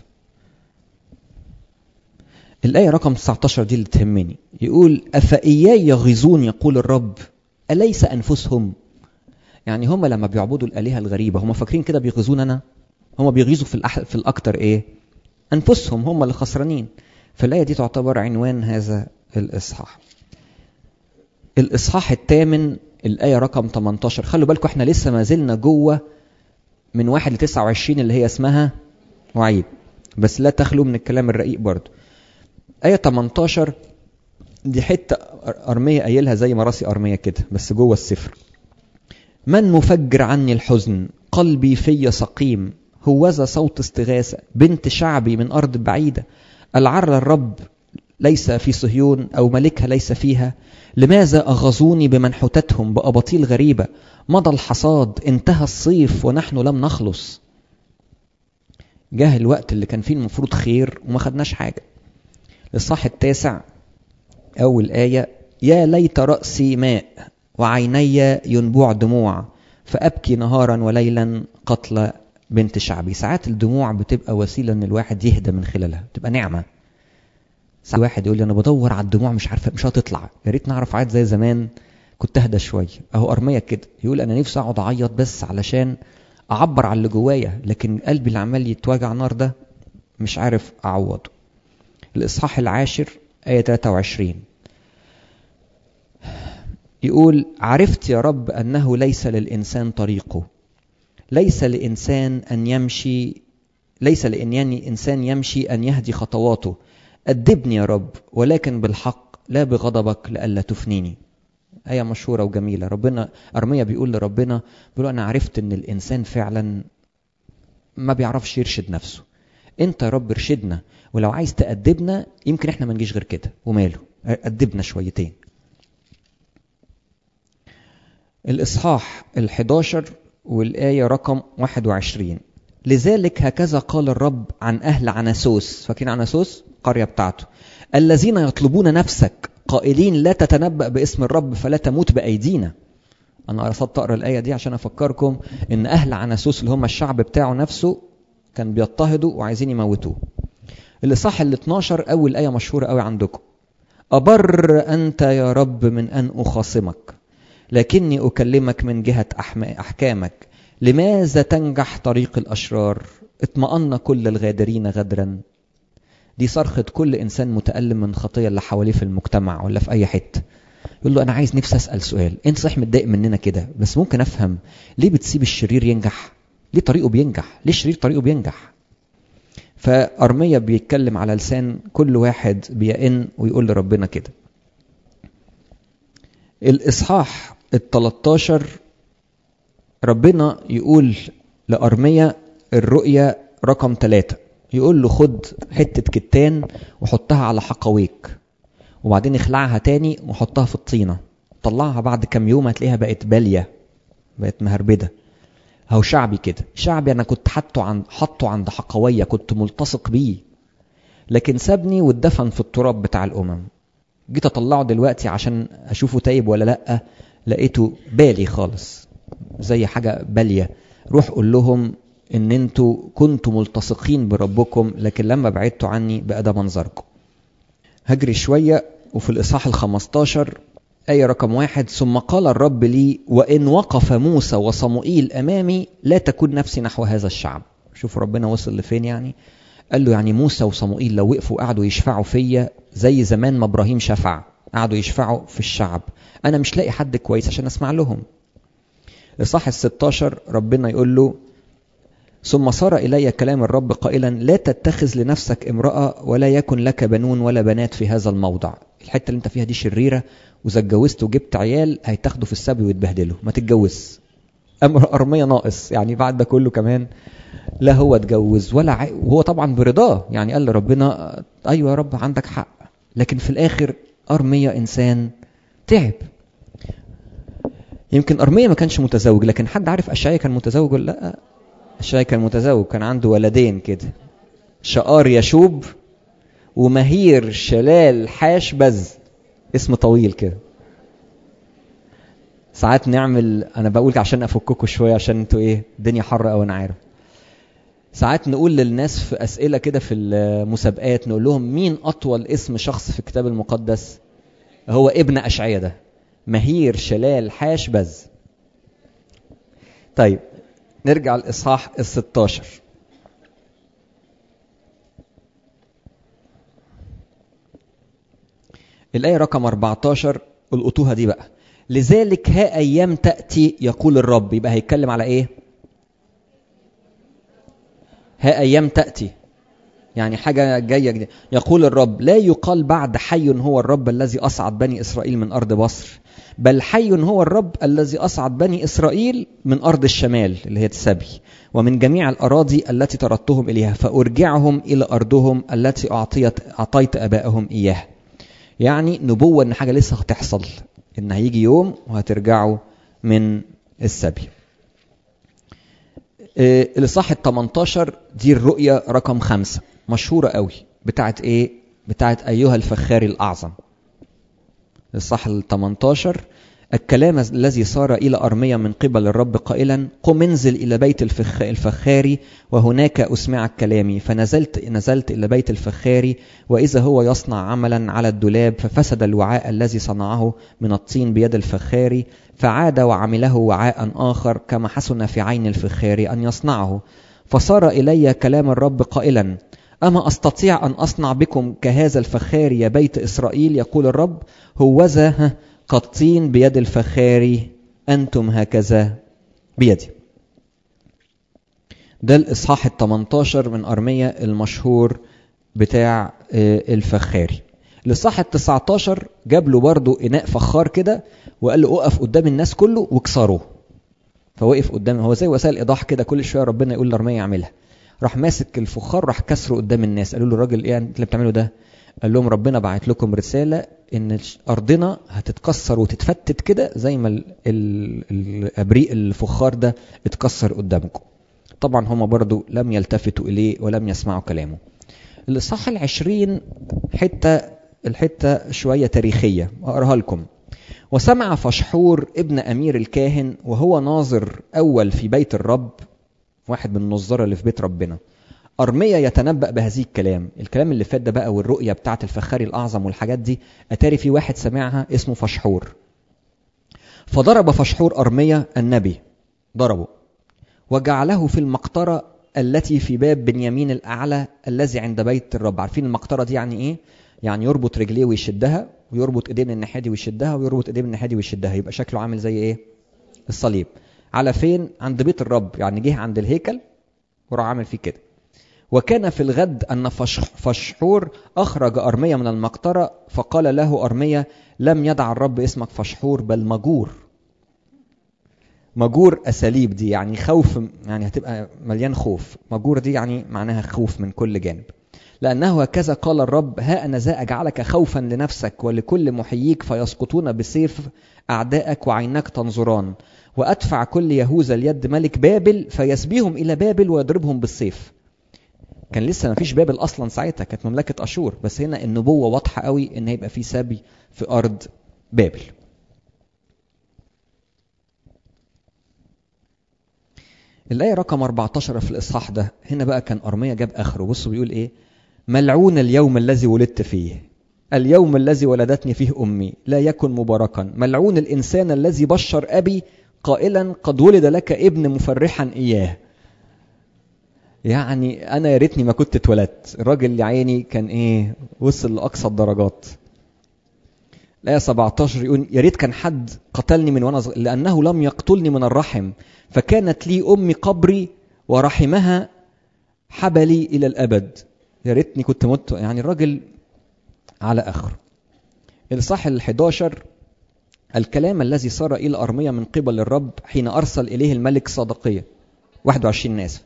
الآية رقم 19 دي اللي تهمني يقول أفإياي يغيظون يقول الرب أليس أنفسهم يعني هم لما بيعبدوا الآلهة الغريبة هم فاكرين كده بيغيظون أنا هم بيغيظوا في, الأح... في الأكتر إيه أنفسهم هم اللي خسرانين فالآية دي تعتبر عنوان هذا الإصحاح الإصحاح الثامن الآية رقم 18 خلوا بالكم احنا لسه ما زلنا جوه من 1 ل 29 اللي هي اسمها وعيد بس لا تخلو من الكلام الرقيق برضه آية 18 دي حتة أرمية قايلها زي ما راسي أرمية كده بس جوه السفر من مفجر عني الحزن قلبي في سقيم هوذا صوت استغاثة بنت شعبي من أرض بعيدة العر الرب ليس في صهيون أو ملكها ليس فيها لماذا أغزوني بمنحوتتهم بأباطيل غريبة مضى الحصاد انتهى الصيف ونحن لم نخلص جه الوقت اللي كان فيه المفروض خير وما خدناش حاجة الصح التاسع أول آية يا ليت رأسي ماء وعيني ينبوع دموع فأبكي نهارا وليلا قتل بنت شعبي ساعات الدموع بتبقى وسيلة ان الواحد يهدى من خلالها بتبقى نعمة ساعات واحد يقول لي انا بدور على الدموع مش عارفه مش هتطلع يا ريت نعرف عاد زي زمان كنت اهدى شويه اهو ارميه كده يقول انا نفسي اقعد اعيط بس علشان اعبر على اللي جوايا لكن قلبي اللي عمال يتوجع نار ده مش عارف اعوضه الاصحاح العاشر ايه 23 يقول عرفت يا رب انه ليس للانسان طريقه ليس لانسان ان يمشي ليس لان انسان يمشي ان يهدي خطواته أدبني يا رب ولكن بالحق لا بغضبك لئلا تفنيني آية مشهورة وجميلة ربنا أرمية بيقول لربنا بيقول أنا عرفت إن الإنسان فعلا ما بيعرفش يرشد نفسه أنت يا رب ارشدنا ولو عايز تأدبنا يمكن إحنا ما نجيش غير كده وماله أدبنا شويتين الإصحاح الحداشر والآية رقم 21 لذلك هكذا قال الرب عن أهل عناسوس فاكرين عناسوس القرية بتاعته الذين يطلبون نفسك قائلين لا تتنبأ باسم الرب فلا تموت بأيدينا انا قصدت اقرا الايه دي عشان افكركم ان اهل عناسوس اللي هم الشعب بتاعه نفسه كان بيضطهدوا وعايزين يموتوه الاصحاح ال 12 اول ايه مشهوره قوي عندكم ابر انت يا رب من ان اخاصمك لكني اكلمك من جهه احكامك لماذا تنجح طريق الاشرار اطمأن كل الغادرين غدرا دي صرخة كل إنسان متألم من خطية اللي حواليه في المجتمع ولا في أي حتة يقول له أنا عايز نفسي أسأل سؤال أنت صحيح متضايق مننا كده بس ممكن أفهم ليه بتسيب الشرير ينجح ليه طريقه بينجح ليه الشرير طريقه بينجح فأرمية بيتكلم على لسان كل واحد بيئن ويقول لربنا كده الإصحاح ال 13 ربنا يقول لأرمية الرؤية رقم ثلاثة يقول له خد حتة كتان وحطها على حقويك وبعدين اخلعها تاني وحطها في الطينة طلعها بعد كام يوم هتلاقيها بقت بالية بقت مهربدة هو شعبي كده شعبي انا كنت حاطه عند حاطه عند حقوية كنت ملتصق بيه لكن سابني واتدفن في التراب بتاع الامم جيت اطلعه دلوقتي عشان اشوفه تايب ولا لا لقيته بالي خالص زي حاجة بالية روح قول لهم ان انتوا كنتوا ملتصقين بربكم لكن لما بعدتوا عني بقى ده منظركم هجري شوية وفي الإصحاح الخمستاشر آية رقم واحد ثم قال الرب لي وإن وقف موسى وصموئيل أمامي لا تكون نفسي نحو هذا الشعب شوف ربنا وصل لفين يعني قال له يعني موسى وصموئيل لو وقفوا قعدوا يشفعوا فيا زي زمان ما ابراهيم شفع قعدوا يشفعوا في الشعب انا مش لاقي حد كويس عشان اسمع لهم الاصحاح ال16 ربنا يقول له ثم صار إلي كلام الرب قائلا لا تتخذ لنفسك امرأة ولا يكن لك بنون ولا بنات في هذا الموضع الحتة اللي انت فيها دي شريرة وإذا اتجوزت وجبت عيال هيتاخدوا في السبي ويتبهدلوا ما تتجوز أمر أرمية ناقص يعني بعد ده كله كمان لا هو اتجوز ولا عي... وهو طبعا برضاه يعني قال لربنا أيوة يا رب عندك حق لكن في الآخر أرمية إنسان تعب يمكن أرمية ما كانش متزوج لكن حد عارف أشعيا كان متزوج ولا لا أشعيا كان متزوج كان عنده ولدين كده شقار يشوب ومهير شلال حاش بز اسم طويل كده ساعات نعمل انا بقول عشان افككوا شويه عشان انتوا ايه الدنيا حر قوي انا عارف ساعات نقول للناس في اسئله كده في المسابقات نقول لهم مين اطول اسم شخص في الكتاب المقدس هو ابن اشعيا ده مهير شلال حاش بز طيب نرجع الاصحاح ال 16 الآية رقم 14 القطوها دي بقى لذلك ها أيام تأتي يقول الرب يبقى هيتكلم على إيه ها أيام تأتي يعني حاجة جاية جديدة يقول الرب لا يقال بعد حي هو الرب الذي أصعد بني إسرائيل من أرض مصر بل حي هو الرب الذي أصعد بني إسرائيل من أرض الشمال اللي هي السبي ومن جميع الأراضي التي طردتهم إليها فأرجعهم إلى أرضهم التي أعطيت أعطيت آبائهم إياها يعني نبوة إن حاجة لسه هتحصل إن هيجي يوم وهترجعوا من السبي إيه الإصحاح ال 18 دي الرؤية رقم خمسة مشهورة قوي بتاعت إيه؟ بتاعت أيها الفخار الأعظم الإصحاح ال 18 الكلام الذي صار إلى أرمية من قبل الرب قائلا قم انزل إلى بيت الفخ الفخاري وهناك أسمعك كلامي فنزلت نزلت إلى بيت الفخاري وإذا هو يصنع عملا على الدولاب ففسد الوعاء الذي صنعه من الطين بيد الفخاري فعاد وعمله وعاء آخر كما حسن في عين الفخاري أن يصنعه فصار إلي كلام الرب قائلا أما أستطيع أن أصنع بكم كهذا الفخاري يا بيت إسرائيل يقول الرب هوذا كالطين بيد الفخاري أنتم هكذا بيدي ده الإصحاح ال 18 من أرمية المشهور بتاع الفخاري الإصحاح ال 19 جاب له برضه إناء فخار كده وقال له أقف قدام الناس كله واكسروه فوقف قدام هو زي وسائل إيضاح كده كل شوية ربنا يقول لأرمية يعملها راح ماسك الفخار راح كسره قدام الناس قالوا له الراجل ايه انت اللي بتعمله ده قال لهم ربنا بعت لكم رساله ان ارضنا هتتكسر وتتفتت كده زي ما الابريق الفخار ده اتكسر قدامكم طبعا هم برضو لم يلتفتوا اليه ولم يسمعوا كلامه الاصحاح العشرين حته الحته شويه تاريخيه اقراها لكم وسمع فشحور ابن أمير الكاهن وهو ناظر أول في بيت الرب واحد من النظارة اللي في بيت ربنا أرميا يتنبأ بهذه الكلام الكلام اللي فات ده بقى والرؤية بتاعة الفخاري الأعظم والحاجات دي أتاري في واحد سمعها اسمه فشحور فضرب فشحور أرميا النبي ضربه وجعله في المقطرة التي في باب بنيامين الأعلى الذي عند بيت الرب عارفين المقطرة دي يعني إيه؟ يعني يربط رجليه ويشدها ويربط ايديه من الناحيه دي ويشدها ويربط ايديه من الناحيه دي ويشدها يبقى شكله عامل زي ايه الصليب على فين عند بيت الرب يعني جه عند الهيكل وراح عامل فيه كده وكان في الغد ان فشح فشحور اخرج ارميا من المقطره فقال له ارميا لم يدع الرب اسمك فشحور بل مجور مجور اساليب دي يعني خوف يعني هتبقى مليان خوف مجور دي يعني معناها خوف من كل جانب لأنه هكذا قال الرب ها أنا ذا أجعلك خوفا لنفسك ولكل محييك فيسقطون بسيف أعدائك وعيناك تنظران وأدفع كل يهوذا اليد ملك بابل فيسبيهم إلى بابل ويضربهم بالسيف كان لسه ما فيش بابل أصلا ساعتها كانت مملكة أشور بس هنا النبوة واضحة قوي إن هيبقى في سبي في أرض بابل الآية رقم 14 في الإصحاح ده هنا بقى كان أرميا جاب آخره بصوا بيقول إيه ملعون اليوم الذي ولدت فيه اليوم الذي ولدتني فيه امي لا يكن مباركا ملعون الانسان الذي بشر ابي قائلا قد ولد لك ابن مفرحا اياه يعني انا يا ريتني ما كنت اتولدت الراجل يا عيني كان ايه وصل لاقصى الدرجات الآية 17 يقول يا ريت كان حد قتلني من وانا صغير لأنه لم يقتلني من الرحم فكانت لي أمي قبري ورحمها حبلي إلى الأبد يا ريتني كنت مت يعني الراجل على اخره الاصحاح ال11 الكلام الذي صار الى ارميا من قبل الرب حين ارسل اليه الملك صدقيه 21 ناس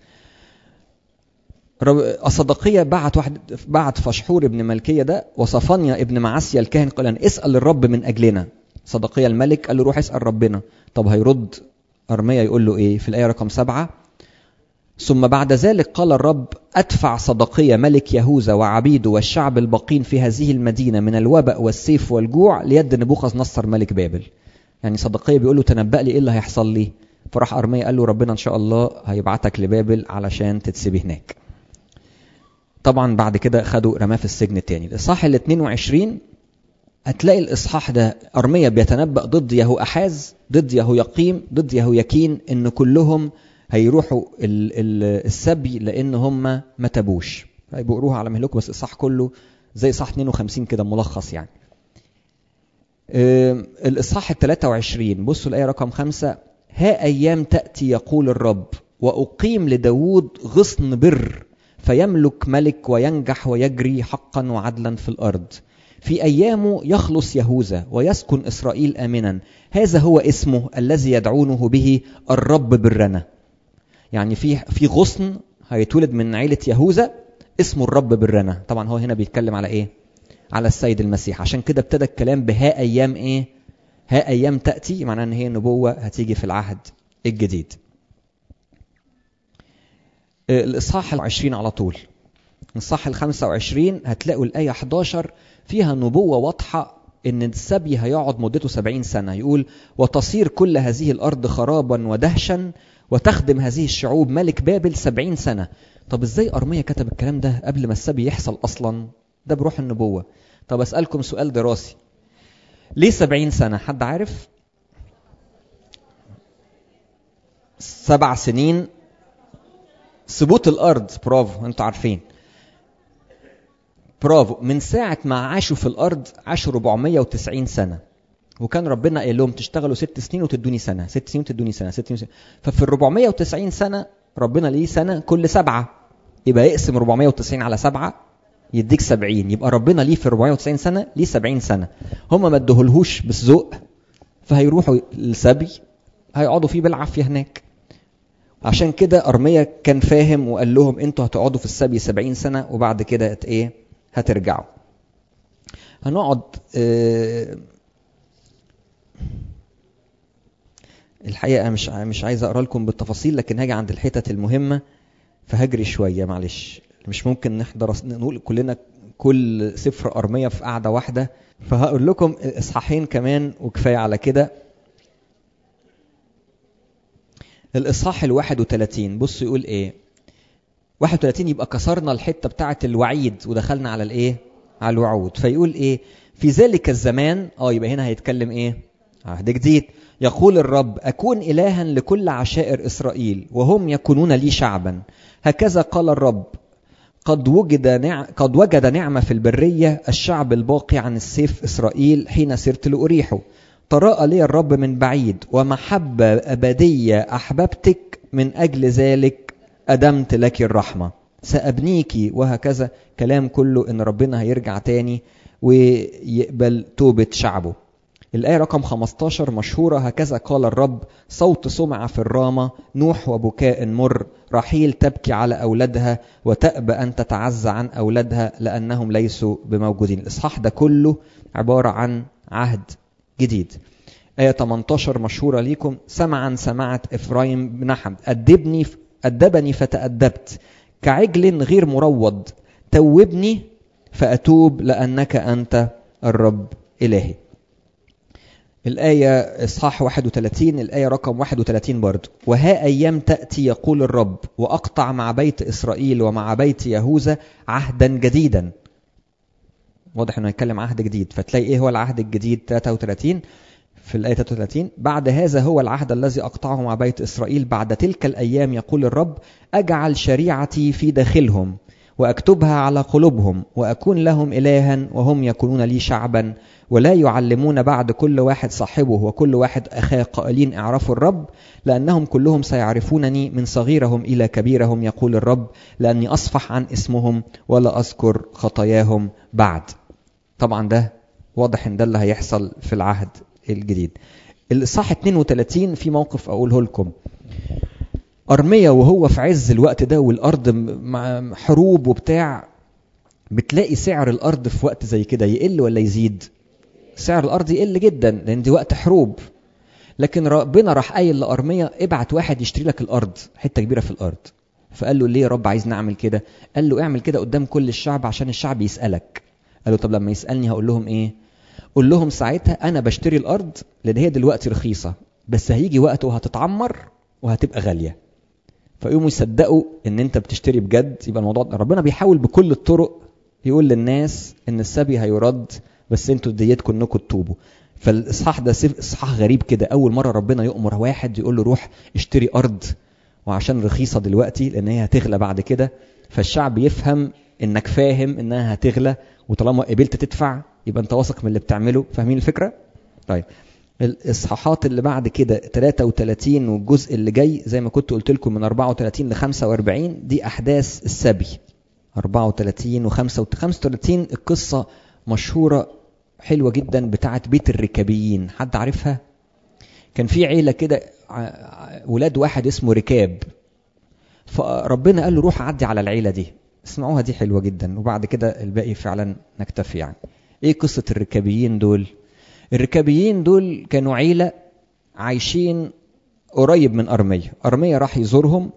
الصدقيه بعت واحد بعت فشحور ابن ملكيه ده وصفانيا ابن معسيا الكاهن قال أن اسال الرب من اجلنا صدقيه الملك قال له روح اسال ربنا طب هيرد ارميا يقول له ايه في الايه رقم سبعة ثم بعد ذلك قال الرب أدفع صدقية ملك يهوذا وعبيده والشعب الباقين في هذه المدينة من الوباء والسيف والجوع ليد نبوخذ نصر ملك بابل يعني صدقية بيقول له تنبأ لي إيه اللي هيحصل لي فراح أرميا قال له ربنا إن شاء الله هيبعتك لبابل علشان تتسبي هناك طبعا بعد كده خدوا رماه في السجن تاني الإصحاح ال 22 هتلاقي الإصحاح ده أرميا بيتنبأ ضد يهو أحاز ضد يهو يقيم ضد يهو يكين إن كلهم هيروحوا السبي لان هم ما تابوش بيقروها على مهلكم بس الصح كله زي صح 52 كده ملخص يعني الاصحاح ال 23 بصوا الايه رقم خمسة ها ايام تاتي يقول الرب واقيم لداود غصن بر فيملك ملك وينجح ويجري حقا وعدلا في الارض في ايامه يخلص يهوذا ويسكن اسرائيل امنا هذا هو اسمه الذي يدعونه به الرب برنا يعني في في غصن هيتولد من عيله يهوذا اسمه الرب برنا طبعا هو هنا بيتكلم على ايه على السيد المسيح عشان كده ابتدى الكلام بها ايام ايه ها ايام تاتي معناها ان هي نبوه هتيجي في العهد الجديد الاصحاح العشرين على طول الصح ال 25 هتلاقوا الآية 11 فيها نبوة واضحة إن السبي هيقعد مدته 70 سنة يقول وتصير كل هذه الأرض خرابا ودهشا وتخدم هذه الشعوب ملك بابل 70 سنة طب إزاي أرميا كتب الكلام ده قبل ما السبي يحصل أصلا ده بروح النبوة طب أسألكم سؤال دراسي ليه 70 سنة حد عارف سبع سنين ثبوت الأرض برافو أنتوا عارفين برافو من ساعة ما عاشوا في الأرض عاشوا 490 سنة وكان ربنا قال لهم تشتغلوا ست سنين وتدوني سنة ست سنين وتدوني سنة ست سنين ففي ال 490 سنة ربنا ليه سنة كل سبعة يبقى يقسم 490 على سبعة يديك 70 يبقى ربنا ليه في 490 سنة ليه 70 سنة هم ما ادوهولهوش بالذوق فهيروحوا السبي هيقعدوا فيه بالعافية هناك عشان كده أرميا كان فاهم وقال لهم انتوا هتقعدوا في السبي 70 سنة وبعد كده ايه هترجعوا هنقعد اه الحقيقة مش مش عايز اقرا لكم بالتفاصيل لكن هاجي عند الحتت المهمة فهجري شوية معلش مش ممكن نحضر نقول كلنا كل سفر ارميه في قعده واحده فهقول لكم اصحاحين كمان وكفايه على كده الاصحاح ال 31 بصوا يقول ايه 31 يبقى كسرنا الحته بتاعه الوعيد ودخلنا على الايه على الوعود فيقول ايه في ذلك الزمان اه يبقى هنا هيتكلم ايه عهد جديد يقول الرب أكون إلها لكل عشائر إسرائيل وهم يكونون لي شعبا هكذا قال الرب قد وجد نع... قد وجد نعمة في البرية الشعب الباقي عن السيف إسرائيل حين سرت لأريحه تراءى لي الرب من بعيد ومحبة أبدية أحببتك من أجل ذلك أدمت لك الرحمة سأبنيك وهكذا كلام كله إن ربنا هيرجع تاني ويقبل توبة شعبه الآية رقم 15 مشهورة هكذا قال الرب صوت سمع في الرامة نوح وبكاء مر رحيل تبكي على أولادها وتأبى أن تتعزى عن أولادها لأنهم ليسوا بموجودين الإصحاح ده كله عبارة عن عهد جديد آية 18 مشهورة ليكم سمعا سمعت إفرايم بن حمد أدبني أدبني فتأدبت كعجل غير مروض توبني فأتوب لأنك أنت الرب إلهي الآية إصحاح 31 الآية رقم 31 برضو وها أيام تأتي يقول الرب وأقطع مع بيت إسرائيل ومع بيت يهوذا عهدا جديدا واضح انه يتكلم عهد جديد فتلاقي ايه هو العهد الجديد 33 في الآية 33 بعد هذا هو العهد الذي أقطعه مع بيت إسرائيل بعد تلك الأيام يقول الرب أجعل شريعتي في داخلهم وأكتبها على قلوبهم وأكون لهم إلها وهم يكونون لي شعبا ولا يعلمون بعد كل واحد صاحبه وكل واحد أخاه قائلين اعرفوا الرب لأنهم كلهم سيعرفونني من صغيرهم إلى كبيرهم يقول الرب لأني أصفح عن اسمهم ولا أذكر خطاياهم بعد طبعا ده واضح ان ده اللي هيحصل في العهد الجديد الإصحاح 32 في موقف أقوله لكم أرميا وهو في عز الوقت ده والأرض مع حروب وبتاع بتلاقي سعر الأرض في وقت زي كده يقل ولا يزيد سعر الأرض يقل جدا لأن دي وقت حروب لكن ربنا راح قايل لأرميا ابعت واحد يشتري لك الأرض حتة كبيرة في الأرض فقال له ليه يا رب عايز نعمل كده قال له اعمل كده قدام كل الشعب عشان الشعب يسألك قال له طب لما يسألني هقول لهم ايه قول لهم ساعتها انا بشتري الارض لان هي دلوقتي رخيصه بس هيجي وقت وهتتعمر وهتبقى غاليه فيقوموا يصدقوا ان انت بتشتري بجد يبقى الموضوع ربنا بيحاول بكل الطرق يقول للناس ان السبي هيرد بس انتوا ديتكم انكم تتوبوا فالاصحاح ده اصحاح غريب كده اول مره ربنا يؤمر واحد يقول له روح اشتري ارض وعشان رخيصه دلوقتي لان هي هتغلى بعد كده فالشعب يفهم انك فاهم انها هتغلى وطالما قبلت تدفع يبقى انت واثق من اللي بتعمله فاهمين الفكره طيب الاصحاحات اللي بعد كده 33 والجزء اللي جاي زي ما كنت قلت لكم من 34 ل 45 دي احداث السبي 34 و 35 القصه مشهوره حلوه جدا بتاعه بيت الركابيين حد عارفها كان في عيله كده ولاد واحد اسمه ركاب فربنا قال له روح عدي على العيله دي اسمعوها دي حلوه جدا وبعد كده الباقي فعلا نكتفي يعني ايه قصه الركابيين دول الركابيين دول كانوا عيله عايشين قريب من ارميا ارميا راح يزورهم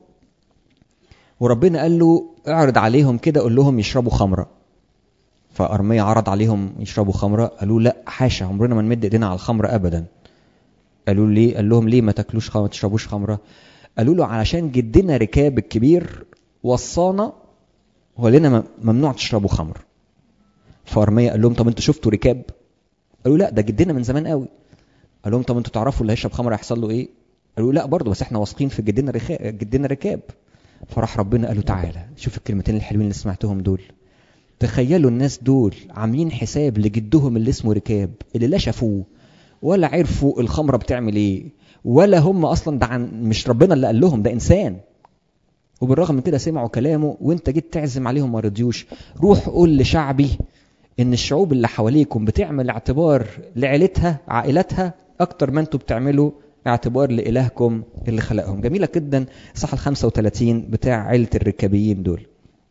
وربنا قال له اعرض عليهم كده قول لهم يشربوا خمره فارميا عرض عليهم يشربوا خمره قالوا لا حاشا عمرنا ما نمد ايدينا على الخمره ابدا قالوا ليه قال لهم ليه ما تاكلوش خمره ما تشربوش خمره قالوا له علشان جدنا ركاب الكبير وصانا هو لنا ممنوع تشربوا خمر فارميا قال لهم طب انتوا شفتوا ركاب قالوا لا ده جدنا من زمان قوي قال لهم طب انتوا تعرفوا اللي هيشرب خمر هيحصل له ايه قالوا لا برضه بس احنا واثقين في جدنا ركاب جدنا ركاب فراح ربنا قال له تعالى شوف الكلمتين الحلوين اللي سمعتهم دول تخيلوا الناس دول عاملين حساب لجدهم اللي اسمه ركاب اللي لا شافوه ولا عرفوا الخمره بتعمل ايه ولا هم اصلا ده عن مش ربنا اللي قال لهم ده انسان وبالرغم من كده سمعوا كلامه وانت جيت تعزم عليهم ما رضيوش روح قول لشعبي ان الشعوب اللي حواليكم بتعمل اعتبار لعيلتها عائلتها اكتر ما انتوا بتعملوا اعتبار لالهكم اللي خلقهم جميله جدا صح ال 35 بتاع عيله الركابيين دول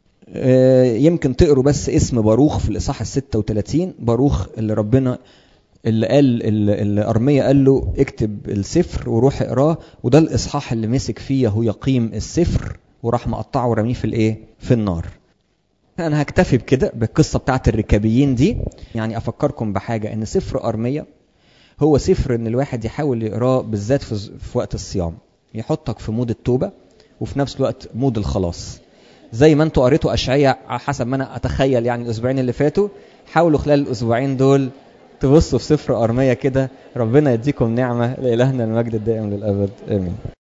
يمكن تقروا بس اسم باروخ في الاصحاح ال 36 باروخ اللي ربنا اللي قال اللي ارميا قال له اكتب السفر وروح اقراه وده الاصحاح اللي مسك فيه هو يقيم السفر وراح مقطعه ورميه في الايه في النار انا هكتفي بكده بالقصه بتاعت الركابيين دي يعني افكركم بحاجه ان سفر ارميه هو سفر ان الواحد يحاول يقراه بالذات في, في وقت الصيام يحطك في مود التوبه وفي نفس الوقت مود الخلاص زي ما انتوا قريتوا اشعياء على حسب ما انا اتخيل يعني الاسبوعين اللي فاتوا حاولوا خلال الاسبوعين دول تبصوا في سفر ارميه كده ربنا يديكم نعمه لالهنا المجد الدائم للابد امين